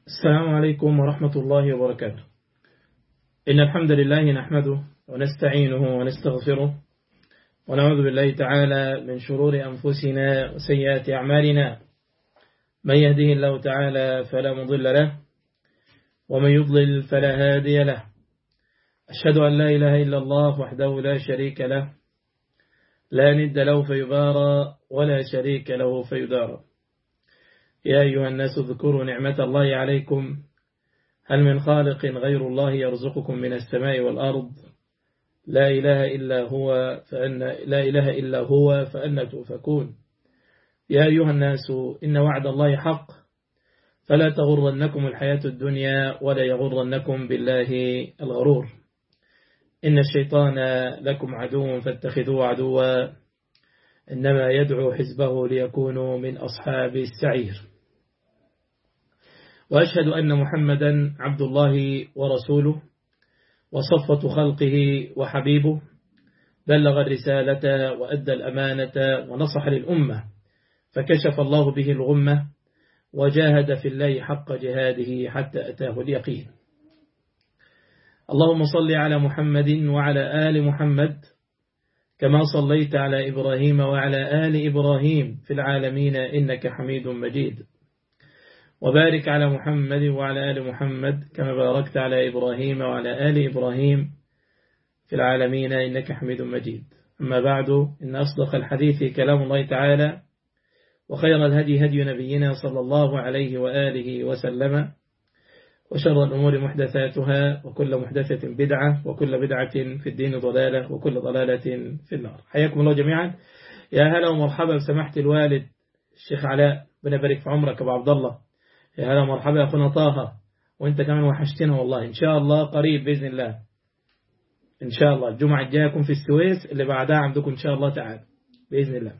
السلام عليكم ورحمة الله وبركاته إن الحمد لله نحمده ونستعينه ونستغفره ونعوذ بالله تعالى من شرور أنفسنا وسيئات أعمالنا من يهده الله تعالى فلا مضل له ومن يضلل فلا هادي له أشهد أن لا إله إلا الله وحده لا شريك له لا ند له فيبارى ولا شريك له فيدارى يا أيها الناس اذكروا نعمة الله عليكم هل من خالق غير الله يرزقكم من السماء والأرض لا إله إلا هو فأن لا إله إلا هو فأن تؤفكون يا أيها الناس إن وعد الله حق فلا تغرنكم الحياة الدنيا ولا يغرنكم بالله الغرور إن الشيطان لكم عدو فاتخذوه عدوا إنما يدعو حزبه ليكونوا من أصحاب السعير وأشهد أن محمدا عبد الله ورسوله وصفة خلقه وحبيبه بلغ الرسالة وأدى الأمانة ونصح للأمة فكشف الله به الغمة وجاهد في الله حق جهاده حتى أتاه اليقين اللهم صل على محمد وعلى آل محمد كما صليت على إبراهيم وعلى آل إبراهيم في العالمين إنك حميد مجيد وبارك على محمد وعلى آل محمد كما باركت على إبراهيم وعلى آل إبراهيم في العالمين إنك حميد مجيد أما بعد إن أصدق الحديث كلام الله تعالى وخير الهدي هدي نبينا صلى الله عليه وآله وسلم وشر الأمور محدثاتها وكل محدثة بدعة وكل بدعة في الدين ضلالة وكل ضلالة في النار حياكم الله جميعا يا هلا ومرحبا بسماحة الوالد الشيخ علاء بنا بارك في عمرك أبو عبد الله يا هلا ومرحبا يا أخونا طه وانت كمان وحشتنا والله إن شاء الله قريب بإذن الله إن شاء الله الجمعة الجاية يكون في السويس اللي بعدها عندكم إن شاء الله تعالى بإذن الله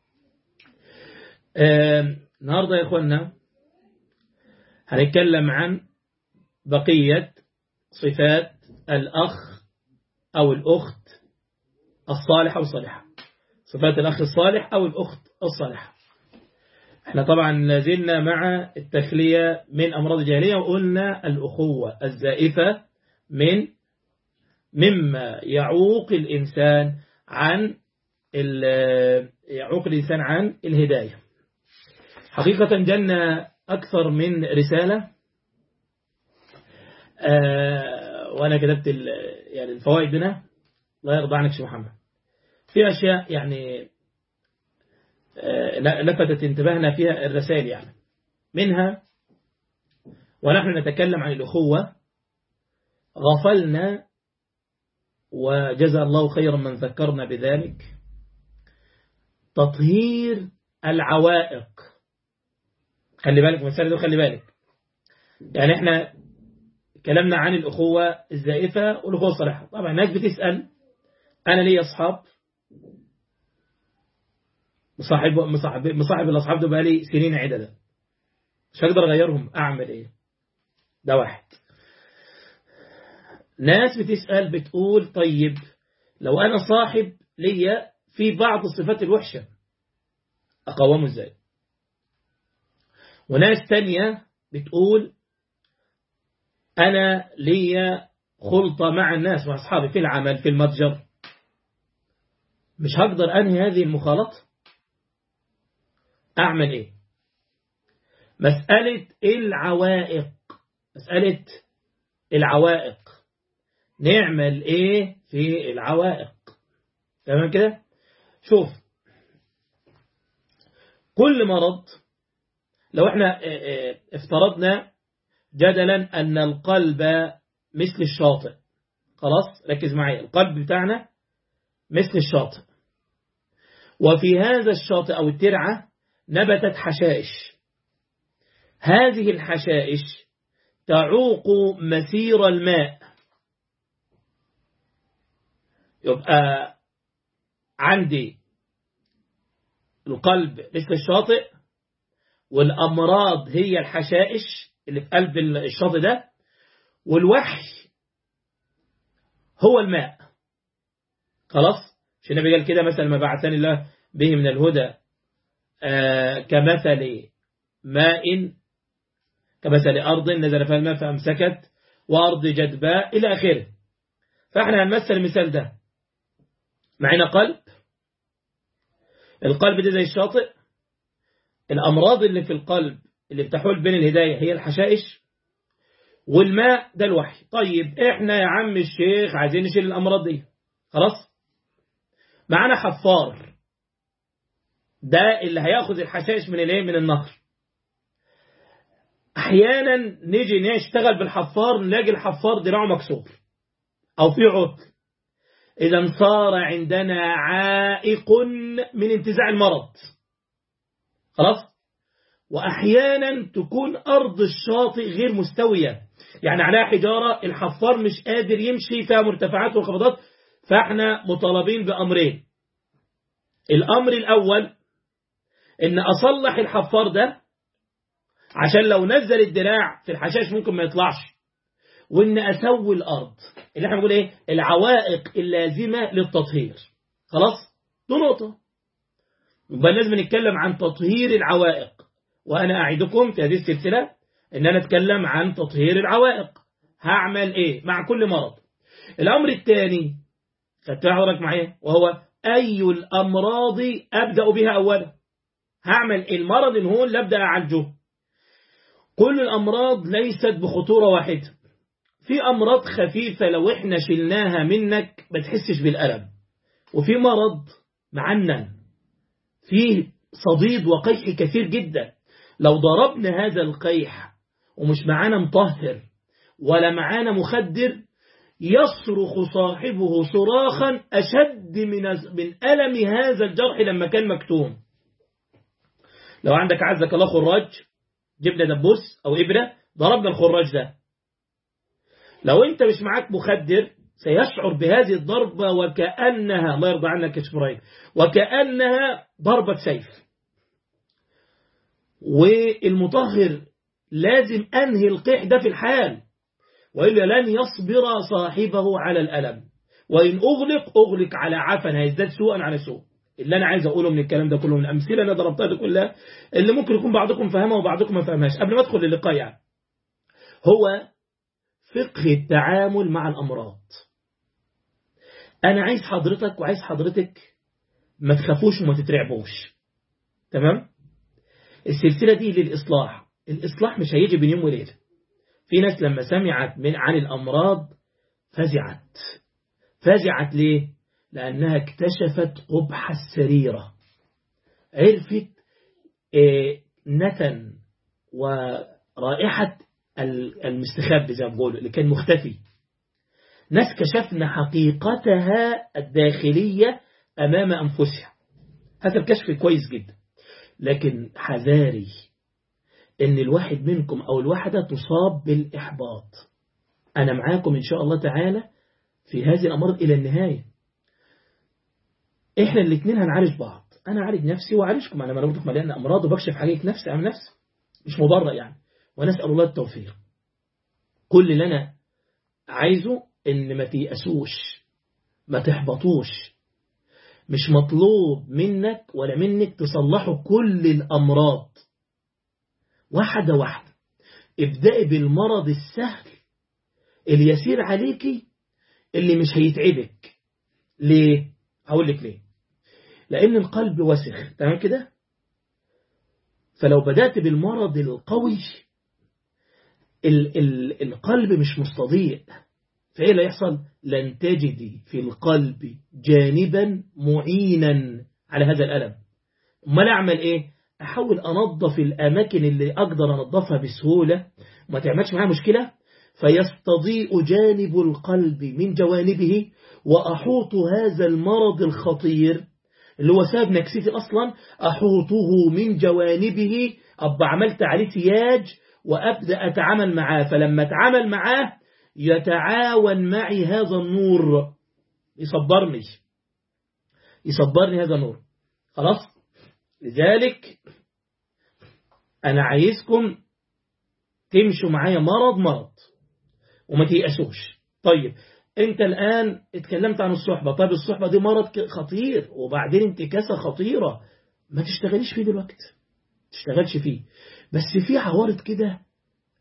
آه النهاردة يا أخوانا هنتكلم عن بقية صفات الأخ أو الأخت الصالحة والصالحة صفات الأخ الصالح أو الأخت الصالحة احنا طبعا لازلنا مع التخلية من أمراض الجاهلية وقلنا الأخوة الزائفة من مما يعوق الإنسان عن يعوق الإنسان عن الهداية حقيقة جنة أكثر من رسالة آه وأنا كتبت يعني الفوائد منها الله يرضى عنك شيخ محمد في أشياء يعني آه لفتت انتباهنا فيها الرسائل يعني منها ونحن نتكلم عن الأخوة غفلنا وجزى الله خيرا من ذكرنا بذلك تطهير العوائق خلي بالك مسألة دي خلي بالك يعني احنا كلامنا عن الأخوة الزائفة والأخوة الصالحة طبعا الناس بتسأل أنا لي أصحاب مصاحب مصاحب مصاحب الأصحاب ده بقالي سنين عددا مش هقدر أغيرهم أعمل إيه ده واحد ناس بتسأل بتقول طيب لو أنا صاحب ليا في بعض الصفات الوحشة أقومه إزاي وناس تانية بتقول أنا ليا خلطة مع الناس مع أصحابي في العمل في المتجر مش هقدر أنهي هذه المخالطة أعمل إيه مسألة العوائق مسألة العوائق نعمل إيه في العوائق تمام كده شوف كل مرض لو احنا افترضنا جدلا أن القلب مثل الشاطئ خلاص ركز معي القلب بتاعنا مثل الشاطئ وفي هذا الشاطئ أو الترعة نبتت حشائش هذه الحشائش تعوق مسير الماء يبقى عندي القلب مثل الشاطئ والأمراض هي الحشائش اللي في قلب الشاطئ ده والوحي هو الماء خلاص مش النبي قال كده مثلا ما بعثني الله به من الهدى آه كمثل ماء كمثل أرض نزل فيها الماء فأمسكت وأرض جدباء إلى آخره فإحنا هنمثل المثال ده معنا قلب القلب ده زي الشاطئ الأمراض اللي في القلب اللي بتحول بين الهداية هي الحشائش والماء ده الوحي طيب احنا يا عم الشيخ عايزين نشيل الأمراض دي خلاص معانا حفار ده اللي هياخد الحشائش من الايه من النهر احيانا نيجي نشتغل بالحفار نلاقي الحفار دراعه مكسور او في عطل اذا صار عندنا عائق من انتزاع المرض خلاص واحيانا تكون ارض الشاطئ غير مستويه يعني عليها حجاره الحفار مش قادر يمشي فيها مرتفعات وانخفاضات فاحنا مطالبين بامرين الامر الاول ان اصلح الحفار ده عشان لو نزل الدراع في الحشاش ممكن ما يطلعش وان اسوي الارض اللي احنا بنقول ايه العوائق اللازمه للتطهير خلاص دي نقطه يبقى لازم نتكلم عن تطهير العوائق وانا اعدكم في هذه السلسله ان انا اتكلم عن تطهير العوائق هعمل ايه مع كل مرض الامر الثاني خدت حضرتك معايا وهو اي الامراض ابدا بها اولا هعمل المرض اللي هو اللي ابدا اعالجه كل الامراض ليست بخطوره واحده في امراض خفيفه لو احنا شلناها منك ما تحسش بالالم وفي مرض معنن فيه صديد وقيح كثير جدا لو ضربنا هذا القيح ومش معانا مطهر ولا معانا مخدر يصرخ صاحبه صراخا أشد من من ألم هذا الجرح لما كان مكتوم لو عندك عزك الله خراج جبنا دبوس أو إبرة ضربنا الخراج ده لو أنت مش معاك مخدر سيشعر بهذه الضربة وكأنها الله يرضى عنك يا وكأنها ضربة سيف والمطهر لازم أنهي القيح ده في الحال وإلا لن يصبر صاحبه على الألم وإن أغلق أغلق على عفن هيزداد سوءا على سوء اللي أنا عايز أقوله من الكلام ده كله من الأمثلة اللي ضربتها دي كلها اللي ممكن يكون بعضكم فهمها وبعضكم ما فهمهاش قبل ما أدخل للقاء يعني هو فقه التعامل مع الأمراض أنا عايز حضرتك وعايز حضرتك ما تخافوش وما تترعبوش تمام السلسلة دي للإصلاح الإصلاح مش هيجي بين يوم وليلة في ناس لما سمعت من عن الأمراض فزعت فزعت ليه لأنها اكتشفت قبح السريرة عرفت نتن ورائحة المستخبي زي ما بقولوا اللي كان مختفي ناس كشفنا حقيقتها الداخلية أمام أنفسها هذا الكشف كويس جدا لكن حذاري ان الواحد منكم او الواحدة تصاب بالإحباط أنا معاكم إن شاء الله تعالى في هذه الأمراض إلى النهاية إحنا الاثنين هنعالج بعض أنا أعالج نفسي وأعالجكم أنا برضه مليان أمراض وبكشف حقيقة نفسي عن نفسي مش مضرة يعني ونسأل الله التوفيق كل اللي أنا عايزه إن ما تيأسوش ما تحبطوش مش مطلوب منك ولا منك تصلحوا كل الأمراض واحدة واحدة ابدأي بالمرض السهل اللي يسير عليكي اللي مش هيتعبك ليه؟ هقول لك ليه لأن القلب وسخ تمام كده فلو بدأت بالمرض القوي ال ال القلب مش مستضيء فإيه اللي يحصل لن تجدي في القلب جانبا معينا على هذا الألم ما أعمل إيه أحاول أنظف الأماكن اللي أقدر أنظفها بسهولة وما تعملش معاها مشكلة فيستضيء جانب القلب من جوانبه وأحوط هذا المرض الخطير اللي هو سبب نكسيتي أصلا أحوطه من جوانبه أبقى عملت عليه سياج وأبدأ أتعامل معاه فلما أتعامل معاه يتعاون معي هذا النور يصبرني يصبرني هذا النور خلاص لذلك أنا عايزكم تمشوا معايا مرض مرض وما تيأسوش طيب انت الآن اتكلمت عن الصحبة طيب الصحبة دي مرض خطير وبعدين انتكاسة خطيرة ما تشتغليش فيه دلوقتي تشتغلش فيه بس في عوارض كده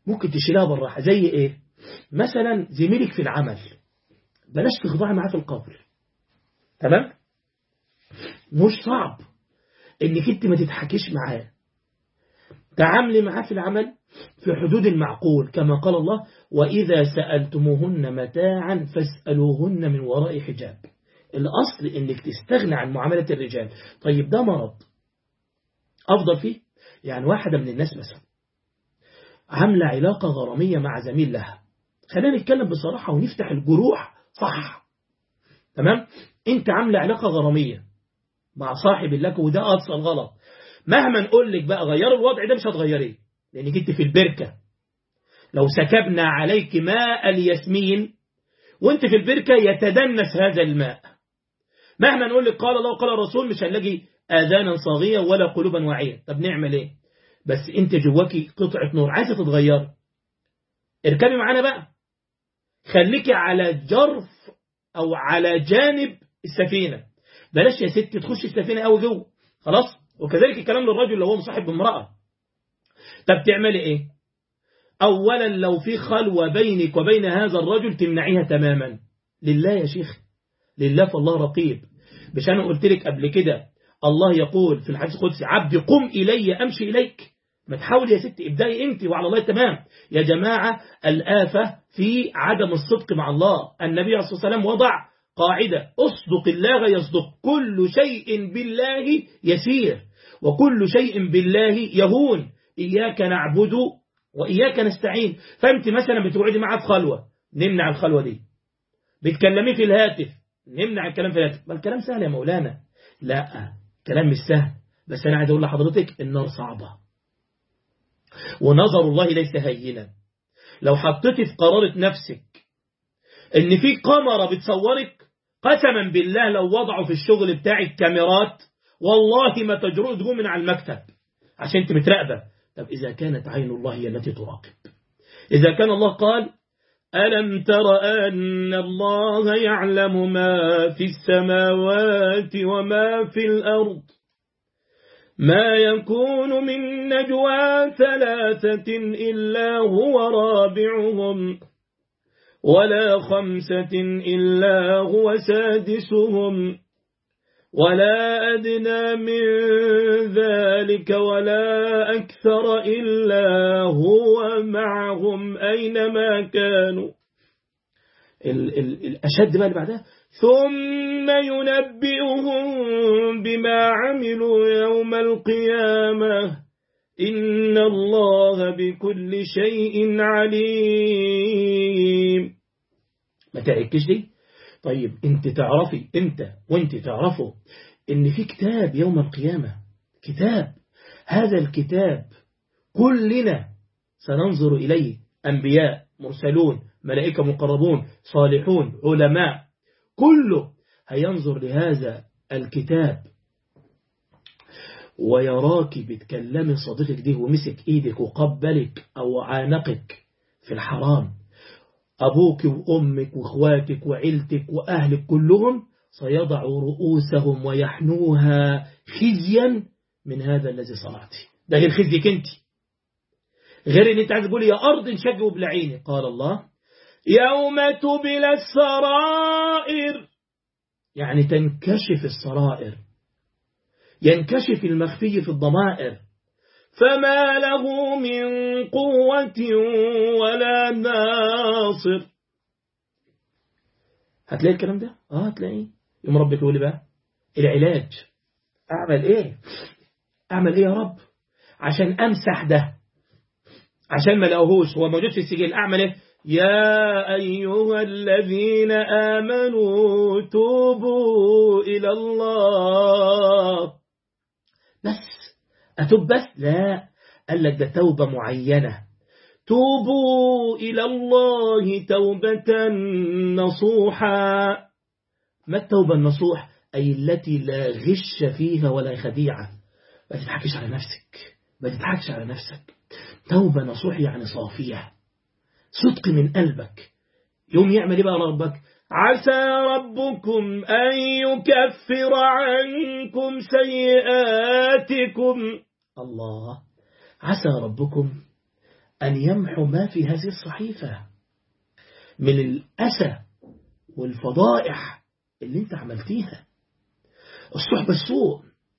ممكن تشيلها بالراحة زي ايه مثلا زميلك في العمل بلاش تخضعي معاه في القبر تمام مش صعب انك انت ما تضحكيش معاه تعاملي معاه في العمل في حدود المعقول كما قال الله وإذا سألتموهن متاعا فاسألوهن من وراء حجاب الأصل إنك تستغنى عن معاملة الرجال طيب ده مرض أفضل فيه يعني واحدة من الناس مثلا عاملة علاقة غرامية مع زميل لها خلينا نتكلم بصراحة ونفتح الجروح صح تمام انت عاملة علاقة غرامية مع صاحب لك وده أصل غلط مهما نقول لك بقى غير الوضع ده مش هتغيريه لأنك انت في البركة لو سكبنا عليك ماء الياسمين وانت في البركة يتدنس هذا الماء مهما نقول لك قال الله وقال الرسول مش هنلاقي آذانا صاغية ولا قلوبا واعية طب نعمل ايه بس انت جواكي قطعة نور عايزة تتغير اركبي معانا بقى خليكي على جرف او على جانب السفينة بلاش يا ستي تخش السفينة قوي جوه خلاص وكذلك الكلام للرجل اللي هو مصاحب بامرأة طب تعملي ايه اولا لو في خلوة بينك وبين هذا الرجل تمنعيها تماما لله يا شيخ لله فالله رقيب مش انا قلت لك قبل كده الله يقول في الحديث القدسي عبدي قم الي امشي اليك ما تحاول يا ستي ابدأي انت وعلى الله تمام يا جماعة الآفة في عدم الصدق مع الله النبي عليه الصلاة والسلام وضع قاعدة اصدق الله يصدق كل شيء بالله يسير وكل شيء بالله يهون إياك نعبد وإياك نستعين فأنت مثلا بتقعدي معاه في خلوة نمنع الخلوة دي بتكلمي في الهاتف نمنع الكلام في الهاتف ما الكلام سهل يا مولانا لا كلام مش سهل بس أنا عايز أقول لحضرتك النار صعبة ونظر الله ليس هينا لو حطيتي في قرارة نفسك ان في قمرة بتصورك قسما بالله لو وضعوا في الشغل بتاعك كاميرات والله ما تجرؤ تقوم من على المكتب عشان انت متراقبة طب إذا كانت عين الله هي التي تراقب إذا كان الله قال ألم تر أن الله يعلم ما في السماوات وما في الأرض ما يكون من نجوى ثلاثة إلا هو رابعهم ولا خمسة إلا هو سادسهم ولا أدنى من ذلك ولا أكثر إلا هو معهم أينما كانوا ال ال الأشد بقى اللي بعدها ثم ينبئهم بما عملوا يوم القيامة إن الله بكل شيء عليم ما تعكش دي طيب انت تعرفي انت وانت تعرفوا ان في كتاب يوم القيامة كتاب هذا الكتاب كلنا سننظر إليه أنبياء مرسلون ملائكة مقربون صالحون علماء كله هينظر لهذا الكتاب ويراك بتكلمي صديقك دي ومسك ايدك وقبلك او عانقك في الحرام أبوك وأمك وإخواتك وعيلتك وأهلك كلهم سيضع رؤوسهم ويحنوها خزيا من هذا الذي صنعته ده غير خزيك انت غير ان انت عايز تقول يا أرض انشق وبلعيني قال الله يوم تبل السرائر يعني تنكشف السرائر ينكشف المخفي في الضمائر فما له من قوة ولا ناصر هتلاقي الكلام ده اه هتلاقيه يوم ربك يقول لي بقى العلاج اعمل ايه اعمل ايه يا رب عشان امسح ده عشان ما لقوهوش هو موجود في السجل اعمل ايه يا أيها الذين آمنوا توبوا إلى الله بس أتوب بس لا قال لك ده توبة معينة توبوا إلى الله توبة نصوحا ما التوبة النصوح أي التي لا غش فيها ولا خديعة ما تضحكش على نفسك ما تضحكش على نفسك توبة نصوح يعني صافية صدق من قلبك يوم يعمل ايه بقى ربك عسى ربكم أن يكفر عنكم سيئاتكم الله عسى ربكم أن يمحو ما في هذه الصحيفة من الأسى والفضائح اللي انت عملتيها الصحبة السوء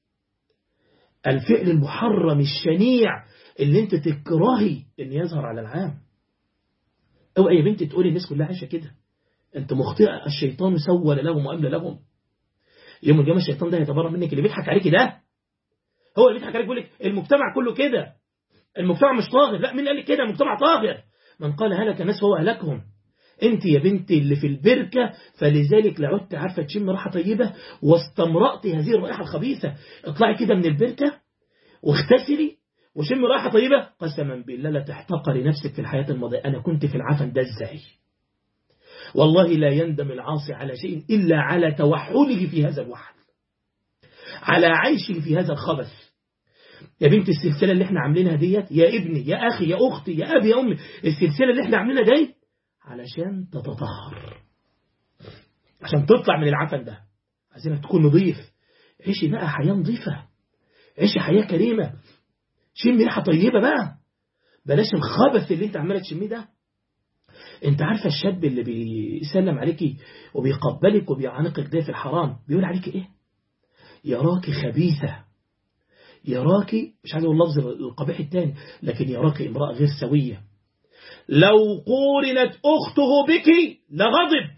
الفعل المحرم الشنيع اللي انت تكرهي ان يظهر على العام اوعي يا بنتي تقولي الناس كلها عايشه كده انت مخطئه الشيطان سول لهم واملى لهم يوم القيامه الشيطان ده هيتبرأ منك اللي بيضحك عليكي ده هو اللي بيضحك عليك بيقول لك المجتمع كله كده المجتمع مش طاغر لا مين قال لك كده المجتمع طاغر من قال هلك الناس فهو اهلكهم انت يا بنتي اللي في البركة فلذلك لعدت عارفة تشم راحة طيبة واستمرأت هذه الرائحة الخبيثة اطلعي كده من البركة واغتسلي وشم راحة طيبة قسما بالله لا تحتقري نفسك في الحياة الماضية أنا كنت في العفن ده ازاي والله لا يندم العاصي على شيء إلا على توحله في هذا الوحل على عيشه في هذا الخبث يا بنت السلسلة اللي احنا عاملينها ديت يا ابني يا أخي يا أختي يا أبي يا أمي السلسلة اللي احنا عاملينها دي علشان تتطهر عشان تطلع من العفن ده عايزينك تكون نظيف عيشي بقى حياة نظيفة عيشي حياة كريمة شمي ريحة طيبة بقى بلاش الخبث اللي انت عمالة تشميه ده انت عارفة الشاب اللي بيسلم عليكي وبيقبلك وبيعانقك ده في الحرام بيقول عليك ايه يراك خبيثة يراك مش عايز اقول اللفظ القبيح التاني لكن يراك امرأة غير سوية لو قورنت أخته بك لغضب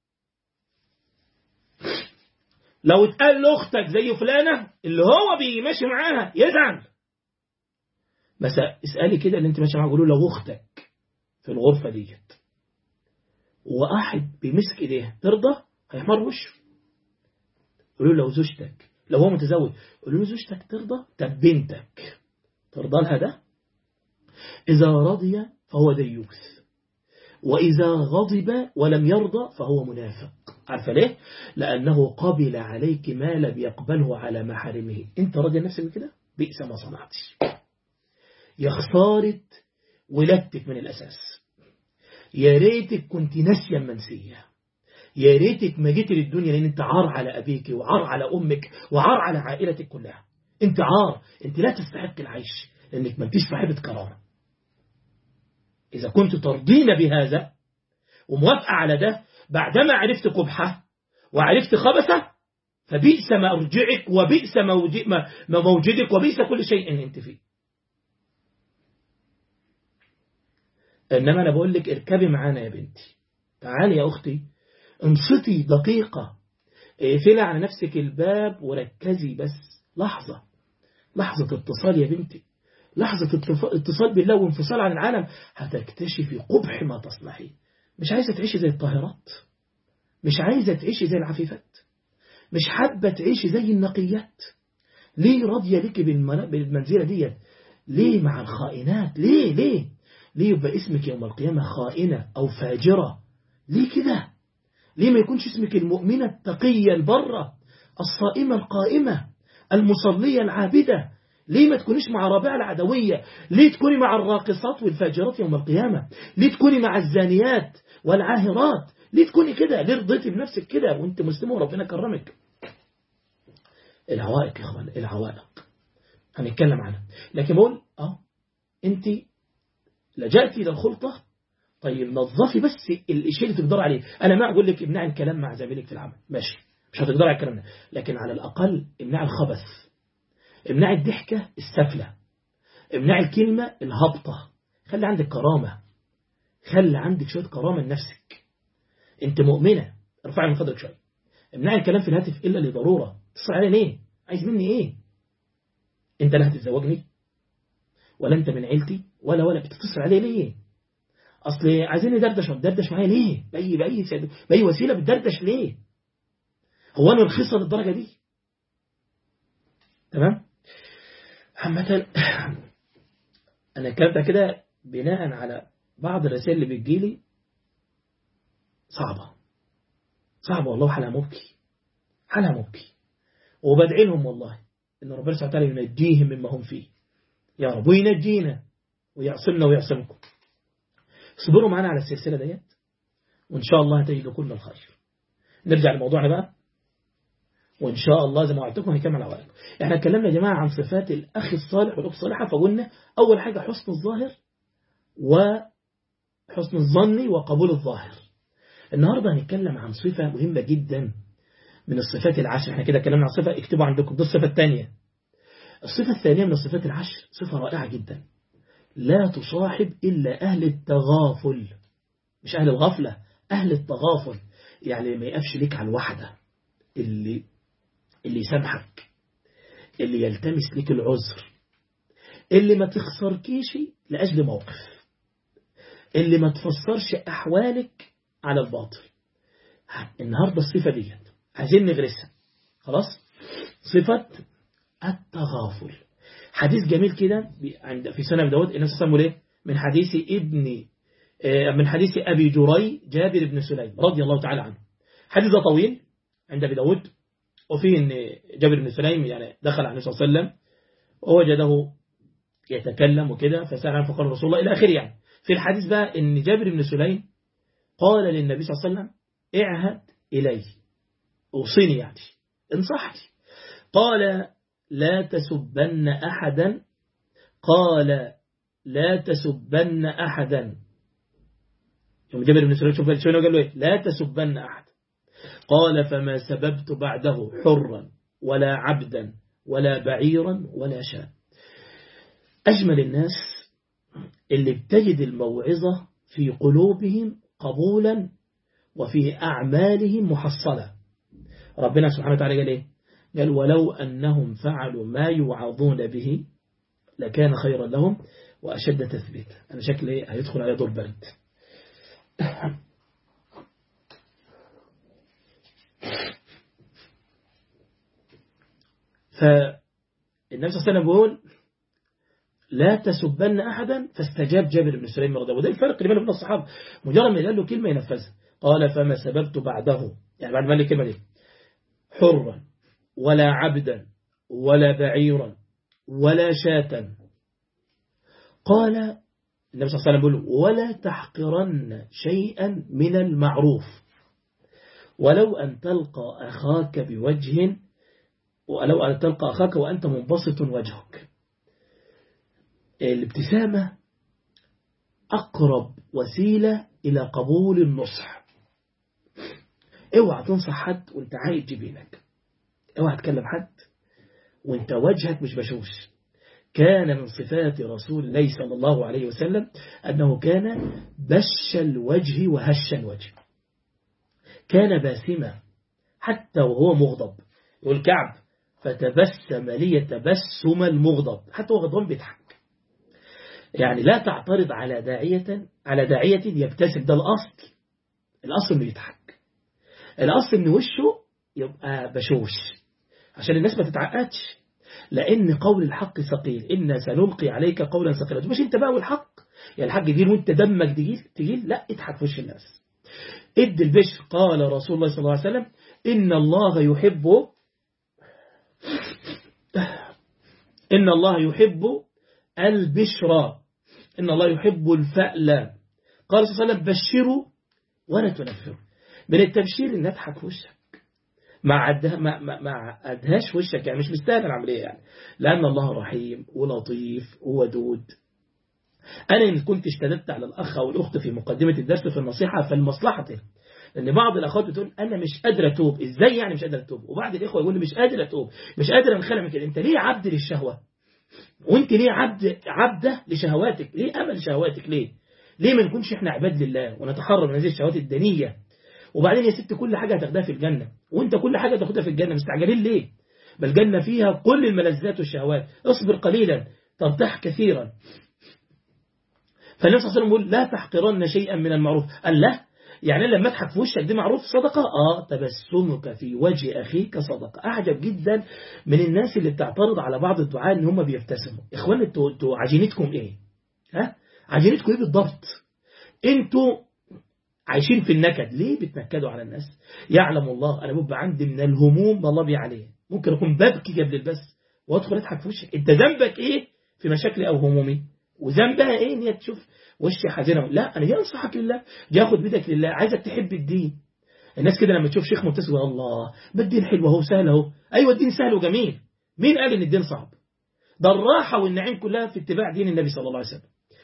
لو اتقال لأختك زي فلانة اللي هو بيمشي معاها يزعل بس اسألي كده اللي انت ماشي معاه قولوا لو أختك في الغرفة ديت وأحد بيمسك إيديها ترضى هيحمر وشه قولوا لو زوجتك لو هو متزوج قولوا له زوجتك ترضى طب بنتك ترضى لها ده إذا رضي فهو ديوث وإذا غضب ولم يرضى فهو منافق عارفة ليه؟ لأنه قبل عليك ما لم يقبله على محارمه أنت راضي نفسك بكده؟ بئس ما صنعتي يا خسارة ولادتك من الأساس يا ريتك كنت ناسيا منسية يا ريتك ما جيت للدنيا لأن أنت عار على أبيك وعار على أمك وعار على عائلتك كلها أنت عار أنت لا تستحق العيش لأنك ما انتش صاحبة كرامة إذا كنت ترضين بهذا وموافقة على ده بعدما عرفت قبحه وعرفت خبثه فبئس مرجعك وبئس موجدك وبئس كل شيء انت فيه إنما أنا بقول لك اركبي معانا يا بنتي تعالي يا أختي انصتي دقيقة اقفلي على نفسك الباب وركزي بس لحظة لحظة اتصال يا بنتي لحظة اتصال بالله وانفصال عن العالم هتكتشفي قبح ما تصنعي مش عايزة تعيشي زي الطاهرات مش عايزة تعيشي زي العفيفات مش حابة تعيشي زي النقيات ليه راضية لك بالمنزلة ديت ليه مع الخائنات ليه ليه ليه يبقى اسمك يوم القيامة خائنة أو فاجرة ليه كده ليه ما يكونش اسمك المؤمنة التقية البرة الصائمة القائمة المصلية العابدة ليه ما تكونيش مع رابعة العدوية ليه تكوني مع الراقصات والفاجرات يوم القيامة ليه تكوني مع الزانيات والعاهرات ليه تكوني كده ليه رضيتي بنفسك كده وانت مسلمة وربنا كرمك العوائق يا اخوان العوائق هنتكلم عنها لكن بقول اه انت لجأتي الى الخلطة طيب نظفي بس الشيء اللي تقدر عليه انا ما اقول لك امنعي الكلام مع زميلك في العمل ماشي مش هتقدر على الكلام ده لكن على الاقل امنعي الخبث امنعي الضحكة السفلة امنعي الكلمة الهبطة خلي عندك كرامة خلي عندك شوية كرامة لنفسك انت مؤمنة ارفعي من قدرك شوية امنعي الكلام في الهاتف إلا لضرورة تصل علي ليه عايز مني ايه انت لا هتتزوجني ولا انت من عيلتي ولا ولا بتتصل علي ليه اصل عايزين ندردش ندردش معايا ليه باي باي باي وسيله بتدردش ليه هو انا رخيصه للدرجه دي تمام عامة أنا كتبت كده بناء على بعض الرسائل اللي بتجيلي صعبة صعبة والله حالها مبكي حالها مبكي وبدعي لهم والله إن ربنا سبحانه وتعالى ينجيهم مما هم فيه يا رب وينجينا ويعصمنا ويعصمكم اصبروا معنا على السلسلة ديت وإن شاء الله هتجدوا كل الخير نرجع لموضوعنا بقى وإن شاء الله زي ما وعدتكم هنكمل عوائق احنا اتكلمنا يا جماعة عن صفات الأخ الصالح والأخت الصالحة فقلنا أول حاجة حسن الظاهر وحسن الظن وقبول الظاهر النهاردة هنتكلم عن صفة مهمة جدا من الصفات العشر احنا كده كلامنا عن صفة اكتبوا عندكم دي الصفة الثانية الصفة الثانية من الصفات العشر صفة رائعة جدا لا تصاحب إلا أهل التغافل مش أهل الغفلة أهل التغافل يعني ما يقفش ليك على الوحدة اللي اللي يسامحك اللي يلتمس لك العذر اللي ما تخسركيش لأجل موقف اللي ما تفسرش أحوالك على الباطل النهاردة الصفة دي عايزين نغرسها خلاص صفة التغافل حديث جميل كده عند في سنة داود الناس سموا ليه من حديث ابن من حديث أبي جري جابر بن سليم رضي الله تعالى عنه حديث طويل عند أبي داود وفيه أن جابر بن سليم يعني دخل عليه صلى الله عليه وسلم ووجده يتكلم وكده فسأل عنه فقال رسول الله إلى آخره يعني في الحديث بقى أن جابر بن سليم قال للنبي صلى الله عليه وسلم اعهد إلي أوصيني يعني انصحني قال لا تسبن أحدا قال لا تسبن أحدا يوم جابر بن سليم شوف شو قال له ايه لا تسبن أحد قال فما سببت بعده حرا ولا عبدا ولا بعيرا ولا شاء أجمل الناس اللي بتجد الموعظة في قلوبهم قبولا وفي أعمالهم محصلة ربنا سبحانه وتعالى قال إيه قال ولو أنهم فعلوا ما يوعظون به لكان خيرا لهم وأشد تثبيت أنا شكلي هيدخل على دور برد فالنبي صلى الله عليه وسلم بيقول لا تسبن أحدا فاستجاب جابر بن سليم رضي الله عنه الفرق اللي بينه وبين الصحابة مجرد ما قال له كلمة ينفذها قال فما سببت بعده يعني بعد ما قال لي الكلمة دي حرا ولا عبدا ولا بعيرا ولا شاة قال النبي صلى الله عليه وسلم يقول ولا تحقرن شيئا من المعروف ولو أن تلقى أخاك بوجه ولو أن تلقى أخاك وأنت منبسط وجهك الابتسامة أقرب وسيلة إلى قبول النصح اوعى تنصح حد وانت عايد جبينك اوعى تكلم حد وانت وجهك مش بشوش كان من صفات رسول الله صلى الله عليه وسلم أنه كان بش الوجه وهش الوجه كان باسما حتى وهو مغضب يقول كعب فتبسم لي تبسم المغضب حتى وهو غضبان بيضحك يعني لا تعترض على داعية على داعية يبتسم ده الأصل الأصل إنه يضحك الأصل إن وشه يبقى بشوش عشان الناس ما تتعقدش لأن قول الحق ثقيل إن سنلقي عليك قولا ثقيلا مش أنت بقى والحق يعني الحق يجيل وأنت دمك تجيل تجيل لا اضحك في وش الناس اد البشر قال رسول الله صلى الله عليه وسلم إن الله يحب إن الله يحب البشرى إن الله يحب الفأل قال صلى الله عليه وسلم بشروا ولا تنفروا من التبشير إن أضحك في وشك ما عدها ما ما ما عدهاش وشك يعني مش مستاهل العملية يعني لأن الله رحيم ولطيف وودود أنا إن كنت اشتددت على الأخ أو الأخت في مقدمة الدرس في النصيحة فلمصلحته لأن بعض الأخوات بتقول أنا مش قادر أتوب إزاي يعني مش قادر أتوب وبعض الإخوة يقول لي مش قادر أتوب مش قادر أنخلع من كده أنت ليه عبد للشهوة وأنت ليه عبد عبدة لشهواتك ليه أمل شهواتك ليه ليه ما نكونش إحنا عباد لله ونتحرر من هذه الشهوات الدنية وبعدين يا ست كل حاجة هتاخدها في الجنة وانت كل حاجة تاخدها في الجنة مستعجلين ليه بل الجنة فيها كل الملذات والشهوات اصبر قليلا ترتاح كثيرا فالنبي صلى الله عليه وسلم يقول لا تحقرن شيئا من المعروف قال لا يعني لما اضحك في وشك دي معروف صدقة اه تبسمك في وجه أخيك صدقة أعجب جدا من الناس اللي بتعترض على بعض الدعاء ان هم بيبتسموا اخوان انتوا انتوا عجينتكم ايه ها عجينتكم ايه بالضبط انتوا عايشين في النكد ليه بتنكدوا على الناس يعلم الله أنا ببقى عندي من الهموم ما الله بي عليه ممكن أكون ببكي قبل البث وأدخل أضحك في وشك أنت ذنبك إيه في مشاكلي أو همومي وذنبها إيه إن هي تشوف وشي حزينة لا أنا جاي أنصحك لله جاي أخد بيدك لله عايزك تحب الدين الناس كده لما تشوف شيخ مبتسم الله ما الدين حلو اهو سهل اهو أيوة الدين سهل وجميل مين قال إن الدين صعب ده الراحة والنعيم كلها في اتباع دين النبي صلى الله عليه وسلم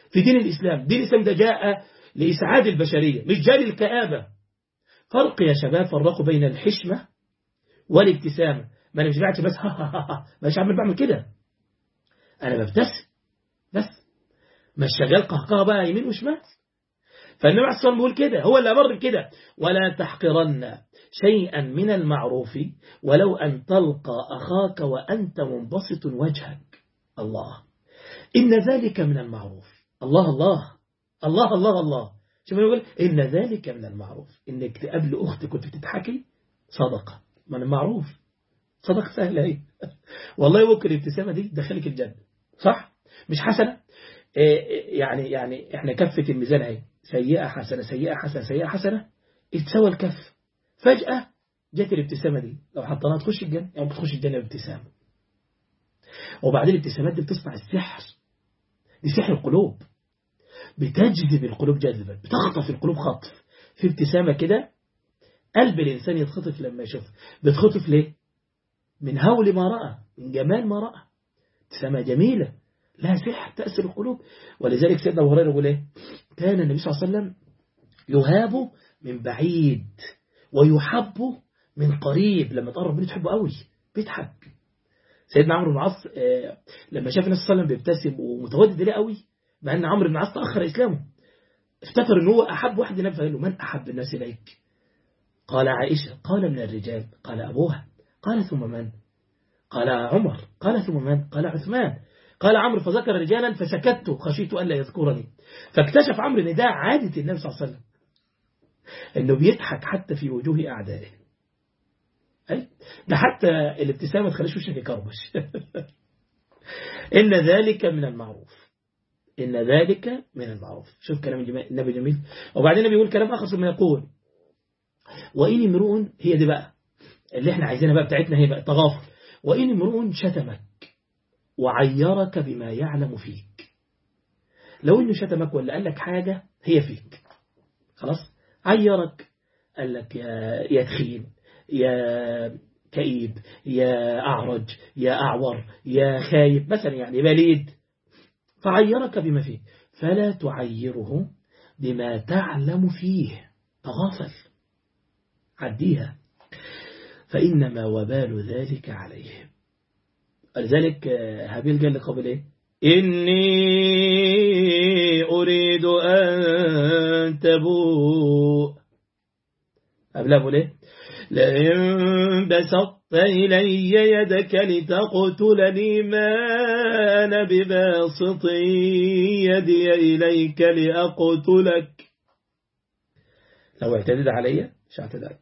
في دين الإسلام دين الإسلام ده جاء لإسعاد البشرية مش جاء للكآبة فرق يا شباب فرقوا بين الحشمة والابتسامة ما أنا مش قاعد بس ها ها ها مش عامل بعمل كده أنا ببتسم بس مش شغال قهقه بقى يمين وشمال فالنبي عليه الصلاة بيقول كده هو اللي أمر بكده ولا تحقرن شيئا من المعروف ولو أن تلقى أخاك وأنت منبسط وجهك الله إن ذلك من المعروف الله الله الله الله الله شوف يقول إن ذلك من المعروف إنك تقابل أختك كنت بتضحكي صدقة من المعروف صدقة سهلة هي والله ممكن الابتسامة دي تدخلك الجنة صح مش حسنة يعني يعني احنا كفة الميزان اهي سيئة حسنة سيئة حسنة سيئة حسنة اتسوى الكف فجأة جت الابتسامة دي لو حطيناها تخش الجنة يعني بتخش الجنة بابتسامة وبعدين الابتسامات دي بتصنع السحر دي سحر القلوب بتجذب القلوب جذبا بتخطف القلوب خطف في ابتسامة كده قلب الإنسان يتخطف لما يشوف بتخطف ليه من هول ما رأى من جمال ما رأى ابتسامة جميلة لها سحر تأثر القلوب ولذلك سيدنا أبو هريرة يقول ايه كان النبي صلى الله عليه وسلم يهاب من بعيد ويحب من قريب لما تقرب منه تحبه قوي بيضحك سيدنا عمرو بن العاص لما شاف النبي صلى الله عليه وسلم بيبتسم ومتودد ليه قوي مع ان عمرو بن العاص تاخر اسلامه افتكر ان هو احب واحد النبي فقال له من احب الناس اليك قال عائشه قال من الرجال قال ابوها قال ثم من قال عمر قال ثم من قال عثمان قال عمرو فذكر رجالا فسكت خشيت الا يذكرني فاكتشف عمرو ان ده عاده النبي صلى الله عليه وسلم انه بيضحك حتى في وجوه اعدائه أي ده حتى الابتسامة تخليش وشك يكربش إن ذلك من المعروف إن ذلك من المعروف شوف كلام النبي جميل وبعدين النبي يقول كلام آخر ثم يقول وإن امرؤ هي دي بقى اللي احنا عايزينها بقى بتاعتنا هي بقى تغافل وإن امرؤ شتمك وعيرك بما يعلم فيك لو إنه شتمك ولا قال لك حاجة هي فيك خلاص عيرك قال لك يا, يا تخين يا كئيب يا أعرج يا أعور يا خايب مثلا يعني بليد فعيرك بما فيه فلا تعيره بما تعلم فيه تغافل عديها فإنما وبال ذلك عليه لذلك هابيل قال لقبل إيه إني أريد أن تبوء قبل أبو ليه لئن بسطت إلي يدك لتقتلني ما أنا بباسط يدي إليك لأقتلك لو اعتدد علي مش اعتدد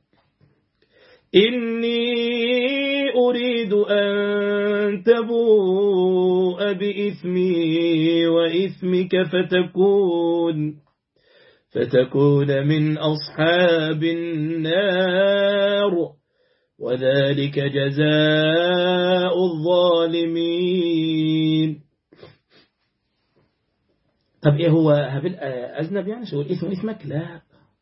إني أريد أن تبوء بإثمي وإثمك فتكون فتكون من أصحاب النار وذلك جزاء الظالمين طب إيه هو هابيل أذنب يعني شو الإثم إثمك لا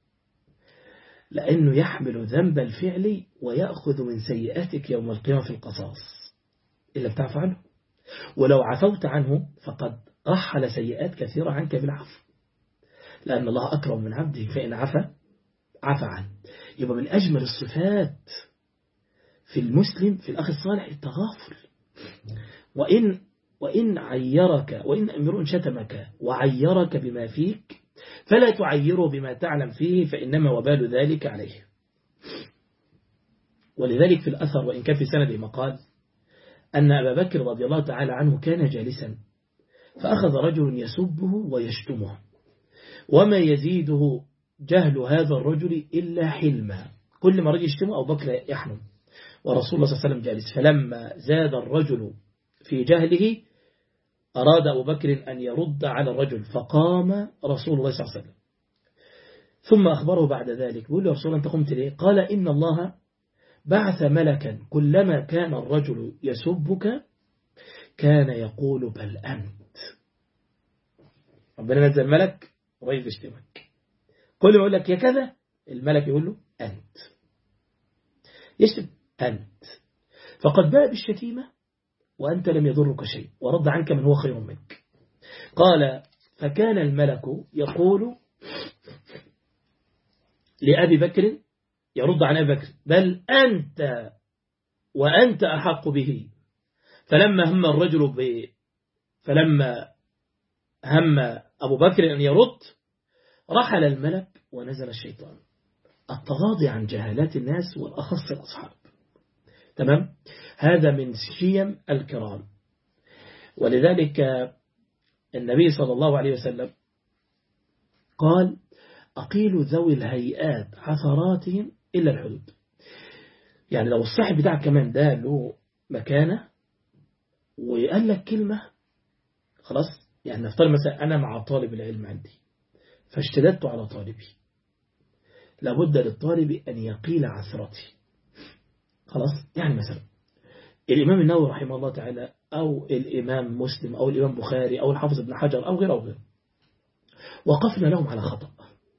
لأنه يحمل ذنب الفعل ويأخذ من سيئاتك يوم القيامة في القصاص إلا بتعفى عنه ولو عفوت عنه فقد رحل سيئات كثيرة عنك بالعفو لأن الله أكرم من عبده فإن عفى عفى عنه يبقى من أجمل الصفات في المسلم في الأخ الصالح التغافل وإن وإن عيرك وإن أمر شتمك وعيرك بما فيك فلا تعيره بما تعلم فيه فإنما وبال ذلك عليه ولذلك في الأثر وإن كان في سنده مقال أن أبا بكر رضي الله تعالى عنه كان جالسا فأخذ رجل يسبه ويشتمه وما يزيده جهل هذا الرجل إلا حلما كل ما رجل يشتمه أبو بكر يحلم ورسول الله صلى الله عليه وسلم جالس فلما زاد الرجل في جهله أراد أبو بكر أن يرد على الرجل فقام رسول الله صلى الله عليه وسلم ثم أخبره بعد ذلك بيقول له رسول الله أنت قمت ليه قال إن الله بعث ملكا كلما كان الرجل يسبك كان يقول بل أنت ربنا نزل ملك قريب يشتمك كل ما يقول لك يا كذا الملك يقول له أنت يشتم أنت فقد باء بالشتيمة وأنت لم يضرك شيء ورد عنك من هو خير منك قال فكان الملك يقول لأبي بكر يرد عن أبي بكر بل أنت وأنت أحق به فلما هم الرجل ب فلما هم أبو بكر أن يرد رحل الملك ونزل الشيطان التغاضي عن جهالات الناس والأخص الأصحاب تمام هذا من شيم الكرام ولذلك النبي صلى الله عليه وسلم قال أقيل ذوي الهيئات عثراتهم إلا الحدود يعني لو الصاحب بتاعك كمان ده له مكانة وقال لك كلمة خلاص يعني نفترض مثلا أنا مع طالب العلم عندي فاشتددت على طالبي لابد للطالب أن يقيل عثرتي خلاص يعني مثلا الإمام النووي رحمه الله تعالى أو الإمام مسلم أو الإمام بخاري أو الحافظ ابن حجر أو غيره أو غيره وقفنا لهم على خطأ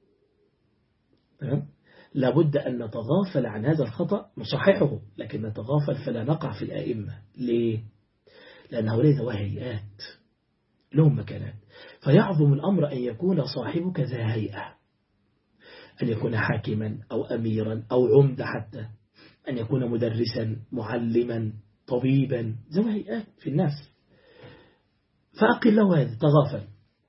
تمام لابد أن نتغافل عن هذا الخطأ نصححه لكن نتغافل فلا نقع في الآئمة ليه؟ لأن هؤلاء ذوي هيئات لهم مكانات فيعظم الأمر أن يكون صاحبك ذا هيئة أن يكون حاكما أو أميرا أو عمدة حتى أن يكون مدرسا معلما طبيبا ذوي هيئات في الناس فأقل له هذا تغافل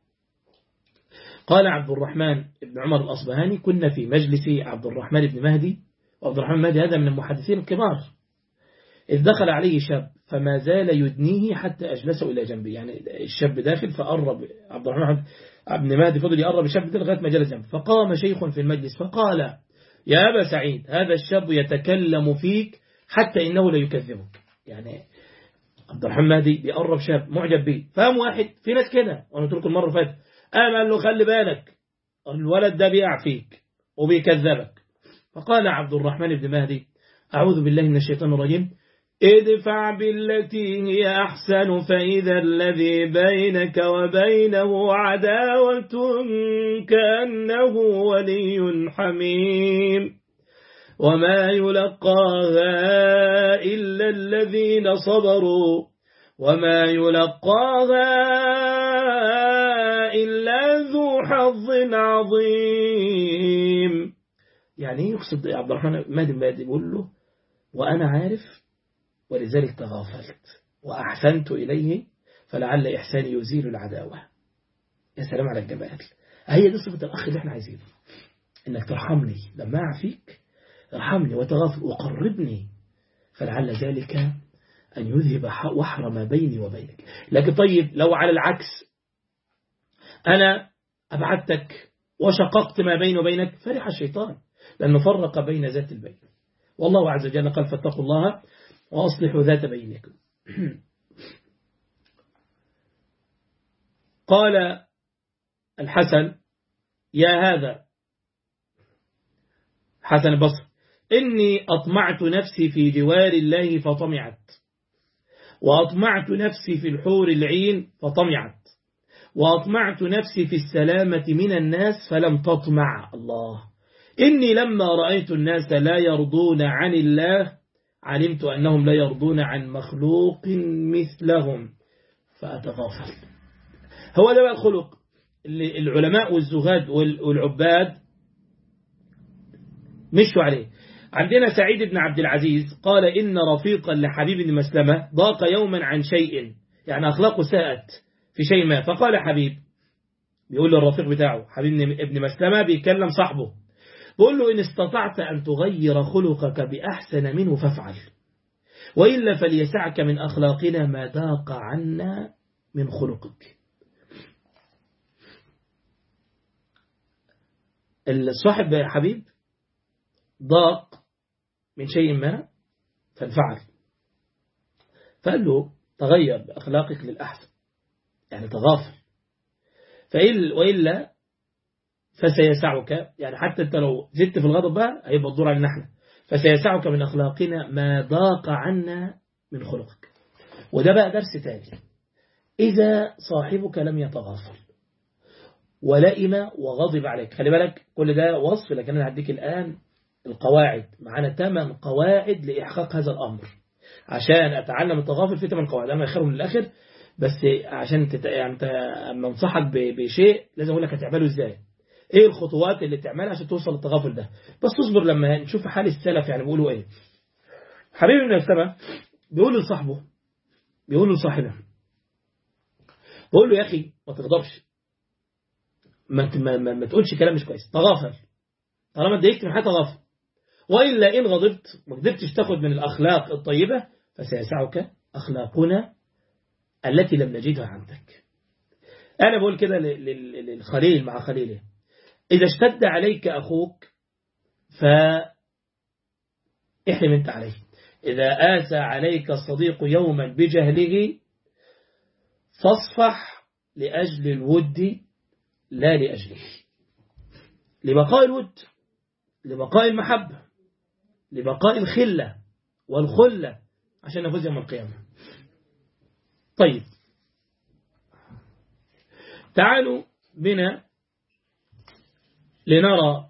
قال عبد الرحمن بن عمر الأصبهاني كنا في مجلس عبد الرحمن بن مهدي وعبد الرحمن مهدي هذا من المحدثين الكبار إذ دخل عليه شاب فما زال يدنيه حتى أجلسه إلى جنبه يعني الشاب داخل فقرب عبد الرحمن ابن مهدي فضل يقرب الشاب ده لغاية ما جلس جنبه فقام شيخ في المجلس فقال يا أبا سعيد هذا الشاب يتكلم فيك حتى إنه لا يكذبك يعني عبد الرحمن مهدي بيقرب شاب معجب به فهم واحد في ناس كده وانا قلت لكم المره اللي فاتت قال له خلي بالك الولد ده بيقع فيك وبيكذبك فقال عبد الرحمن بن مهدي أعوذ بالله من الشيطان الرجيم ادفع بالتي هي أحسن فإذا الذي بينك وبينه عداوة كأنه ولي حميم وما يلقاها إلا الذين صبروا وما يلقاها إلا ذو حظ عظيم يعني يقصد عبد الرحمن مادي مادي يقول له وأنا عارف ولذلك تغافلت وأحسنت إليه فلعل إحساني يزيل العداوة يا سلام على الجمال هي دي صفة الأخ اللي احنا عايزينه إنك ترحمني لما أعفيك ارحمني وتغافل وقربني فلعل ذلك أن يذهب وحر ما بيني وبينك لكن طيب لو على العكس أنا أبعدتك وشققت ما بيني وبينك فرح الشيطان لأنه فرق بين ذات البين والله عز وجل قال فاتقوا الله وأصلحوا ذات بينكم قال الحسن يا هذا حسن البصر إني أطمعت نفسي في جوار الله فطمعت وأطمعت نفسي في الحور العين فطمعت وأطمعت نفسي في السلامة من الناس فلم تطمع الله إني لما رأيت الناس لا يرضون عن الله علمت أنهم لا يرضون عن مخلوق مثلهم فأتغافل هو ده بقى الخلق اللي العلماء والزهاد والعباد مشوا عليه عندنا سعيد بن عبد العزيز قال إن رفيقا لحبيب بن مسلمة ضاق يوما عن شيء يعني أخلاقه ساءت في شيء ما فقال حبيب بيقول للرفيق بتاعه حبيب ابن مسلمة بيكلم صاحبه بيقول له إن استطعت أن تغير خلقك بأحسن منه فافعل وإلا فليسعك من أخلاقنا ما ضاق عنا من خلقك الصاحب حبيب ضاق من شيء ما فانفعل فقال له تغير بأخلاقك للأحسن يعني تغافل فإن وإلا فسيسعك يعني حتى أنت لو زدت في الغضب بقى هيبقى الدور علينا احنا فسيسعك من أخلاقنا ما ضاق عنا من خلقك وده بقى درس تاني إذا صاحبك لم يتغافل ولئم وغضب عليك خلي بالك كل ده وصف لكن أنا هديك الآن القواعد معانا ثمان قواعد لإحقاق هذا الأمر عشان أتعلم التغافل في ثمان قواعد أنا أخرهم للآخر بس عشان تت... يعني انت اما انصحك ب... بشيء لازم اقول لك هتعمله ازاي ايه الخطوات اللي تعملها عشان توصل للتغافل ده بس تصبر لما نشوف حال السلف يعني بيقولوا ايه حبيبي من السماء بيقول لصاحبه بيقول لصاحبه بقول له يا اخي ما تغضبش ما, ما, ما, ما تقولش كلام مش كويس تغافل طالما اتضايقت من حاجه تغافل والا ان غضبت ما قدرتش تاخد من الاخلاق الطيبه فسيسعك اخلاقنا التي لم نجدها عندك أنا بقول كده للخليل مع خليله إذا اشتد عليك أخوك فاحلم أنت عليه إذا آسى عليك الصديق يوما بجهله فاصفح لأجل الود لا لأجله لبقاء الود لبقاء المحبة لبقاء الخلة والخلة عشان نفوز يوم القيامة طيب تعالوا بنا لنرى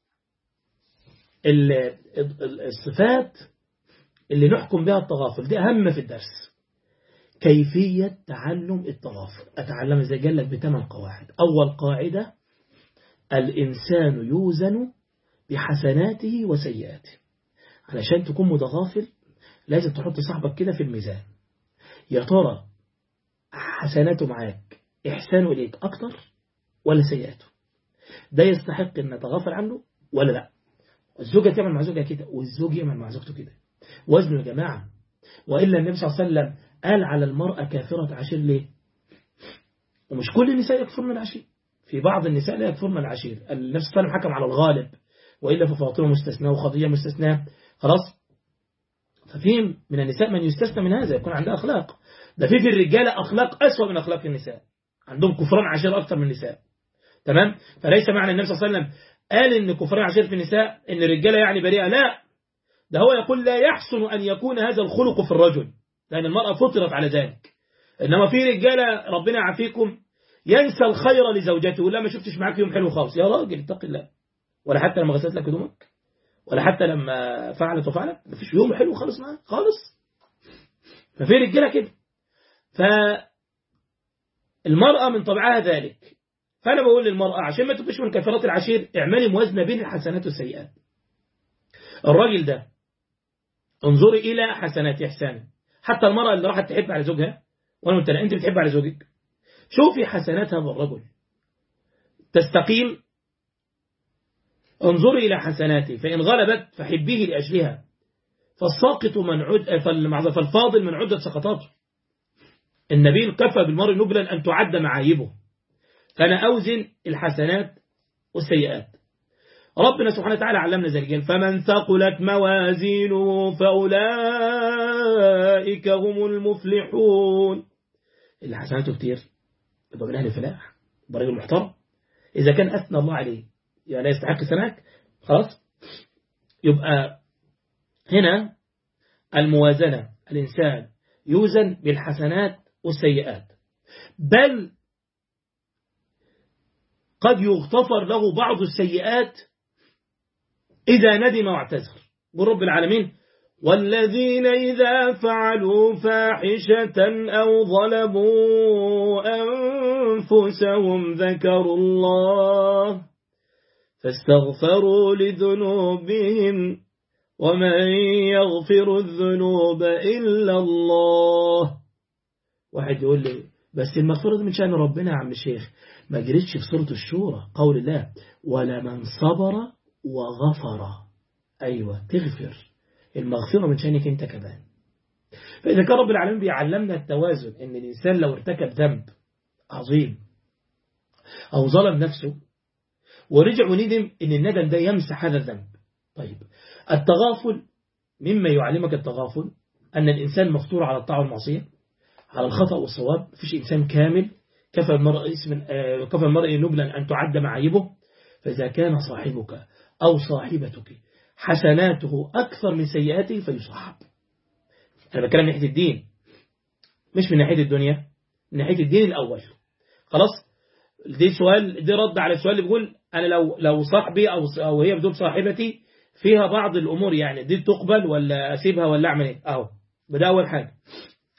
الصفات اللي نحكم بها التغافل دي أهم في الدرس كيفية تعلم التغافل أتعلم إذا قال لك بثمان قواعد أول قاعدة الإنسان يوزن بحسناته وسيئاته علشان تكون متغافل لازم تحط صاحبك كده في الميزان يا ترى حسناته معاك إحسانه إليك أكتر ولا سيئاته ده يستحق أن نتغافل عنه ولا لا الزوجة تعمل مع زوجها كده والزوج يعمل مع زوجته كده وزنوا يا جماعة وإلا النبي صلى الله عليه وسلم قال على المرأة كافرة عشير ليه ومش كل النساء يكفرن العشير في بعض النساء لا يكفرن العشير النبي صلى الله عليه وسلم حكم على الغالب وإلا ففاطمة مستثنى وخضية مستثنى خلاص ففي من النساء من يستثنى من هذا يكون عندها أخلاق ده في في الرجالة أخلاق أسوأ من أخلاق النساء عندهم كفران عشير أكثر من النساء تمام فليس معنى النبي صلى الله عليه وسلم قال إن كفران عشير في النساء إن الرجالة يعني بريئة لا ده هو يقول لا يحسن أن يكون هذا الخلق في الرجل لأن المرأة فطرت على ذلك إنما في رجالة ربنا يعافيكم ينسى الخير لزوجته ولا ما شفتش معاك يوم حلو خالص يا راجل اتق الله ولا حتى لما غسلت لك هدومك ولا حتى لما فعلت وفعلت مفيش يوم حلو خالص معاك خالص ففي رجاله كده فالمرأة من طبعها ذلك فأنا بقول للمرأة عشان ما تبقيش من كفرات العشير اعملي موازنة بين الحسنات والسيئات الراجل ده انظري إلى حسنات إحسانه حتى المرأة اللي راحت تحب على زوجها وأنا قلت أنت بتحب على زوجك شوفي حسنات هذا الرجل تستقيم انظري إلى حسناته فإن غلبت فحبيه لأجلها فالساقط من عد فالفاضل من عدة سقطاته النبيل كفى بالمرء نبلا أن تعد معايبه فأنا أوزن الحسنات والسيئات ربنا سبحانه وتعالى علمنا ذلك فمن ثقلت موازينه فأولئك هم المفلحون اللي حسناته كتير يبقى من أهل الفلاح يبقى راجل محترم إذا كان أثنى الله عليه يعني لا يستحق سناك خلاص يبقى هنا الموازنة الإنسان يوزن بالحسنات والسيئات بل قد يغتفر له بعض السيئات إذا ندم واعتذر برب العالمين والذين إذا فعلوا فاحشة أو ظلموا أنفسهم ذكروا الله فاستغفروا لذنوبهم ومن يغفر الذنوب إلا الله واحد يقول لي بس المغفرة دي من شأن ربنا يا عم الشيخ ما جريتش في سورة الشورى قول الله ولمن صبر وغفر أيوة تغفر المغفرة من شأنك أنت كمان فإذا كان رب العالمين بيعلمنا التوازن إن الإنسان لو ارتكب ذنب عظيم أو ظلم نفسه ورجع وندم إن الندم ده يمسح هذا الذنب طيب التغافل مما يعلمك التغافل أن الإنسان مفطور على الطاعة والمعصية على الخطأ والصواب فيش إنسان كامل كفى المرء اسم كفى المرء نبلا أن تعد معايبه فإذا كان صاحبك أو صاحبتك حسناته أكثر من سيئاته فيصاحب أنا بتكلم من ناحية الدين مش من ناحية الدنيا من ناحية الدين الأول خلاص دي سؤال دي رد على السؤال اللي بيقول أنا لو لو صاحبي أو أو هي بدون صاحبتي فيها بعض الأمور يعني دي تقبل ولا أسيبها ولا أعمل إيه أهو بدأ أول حاجة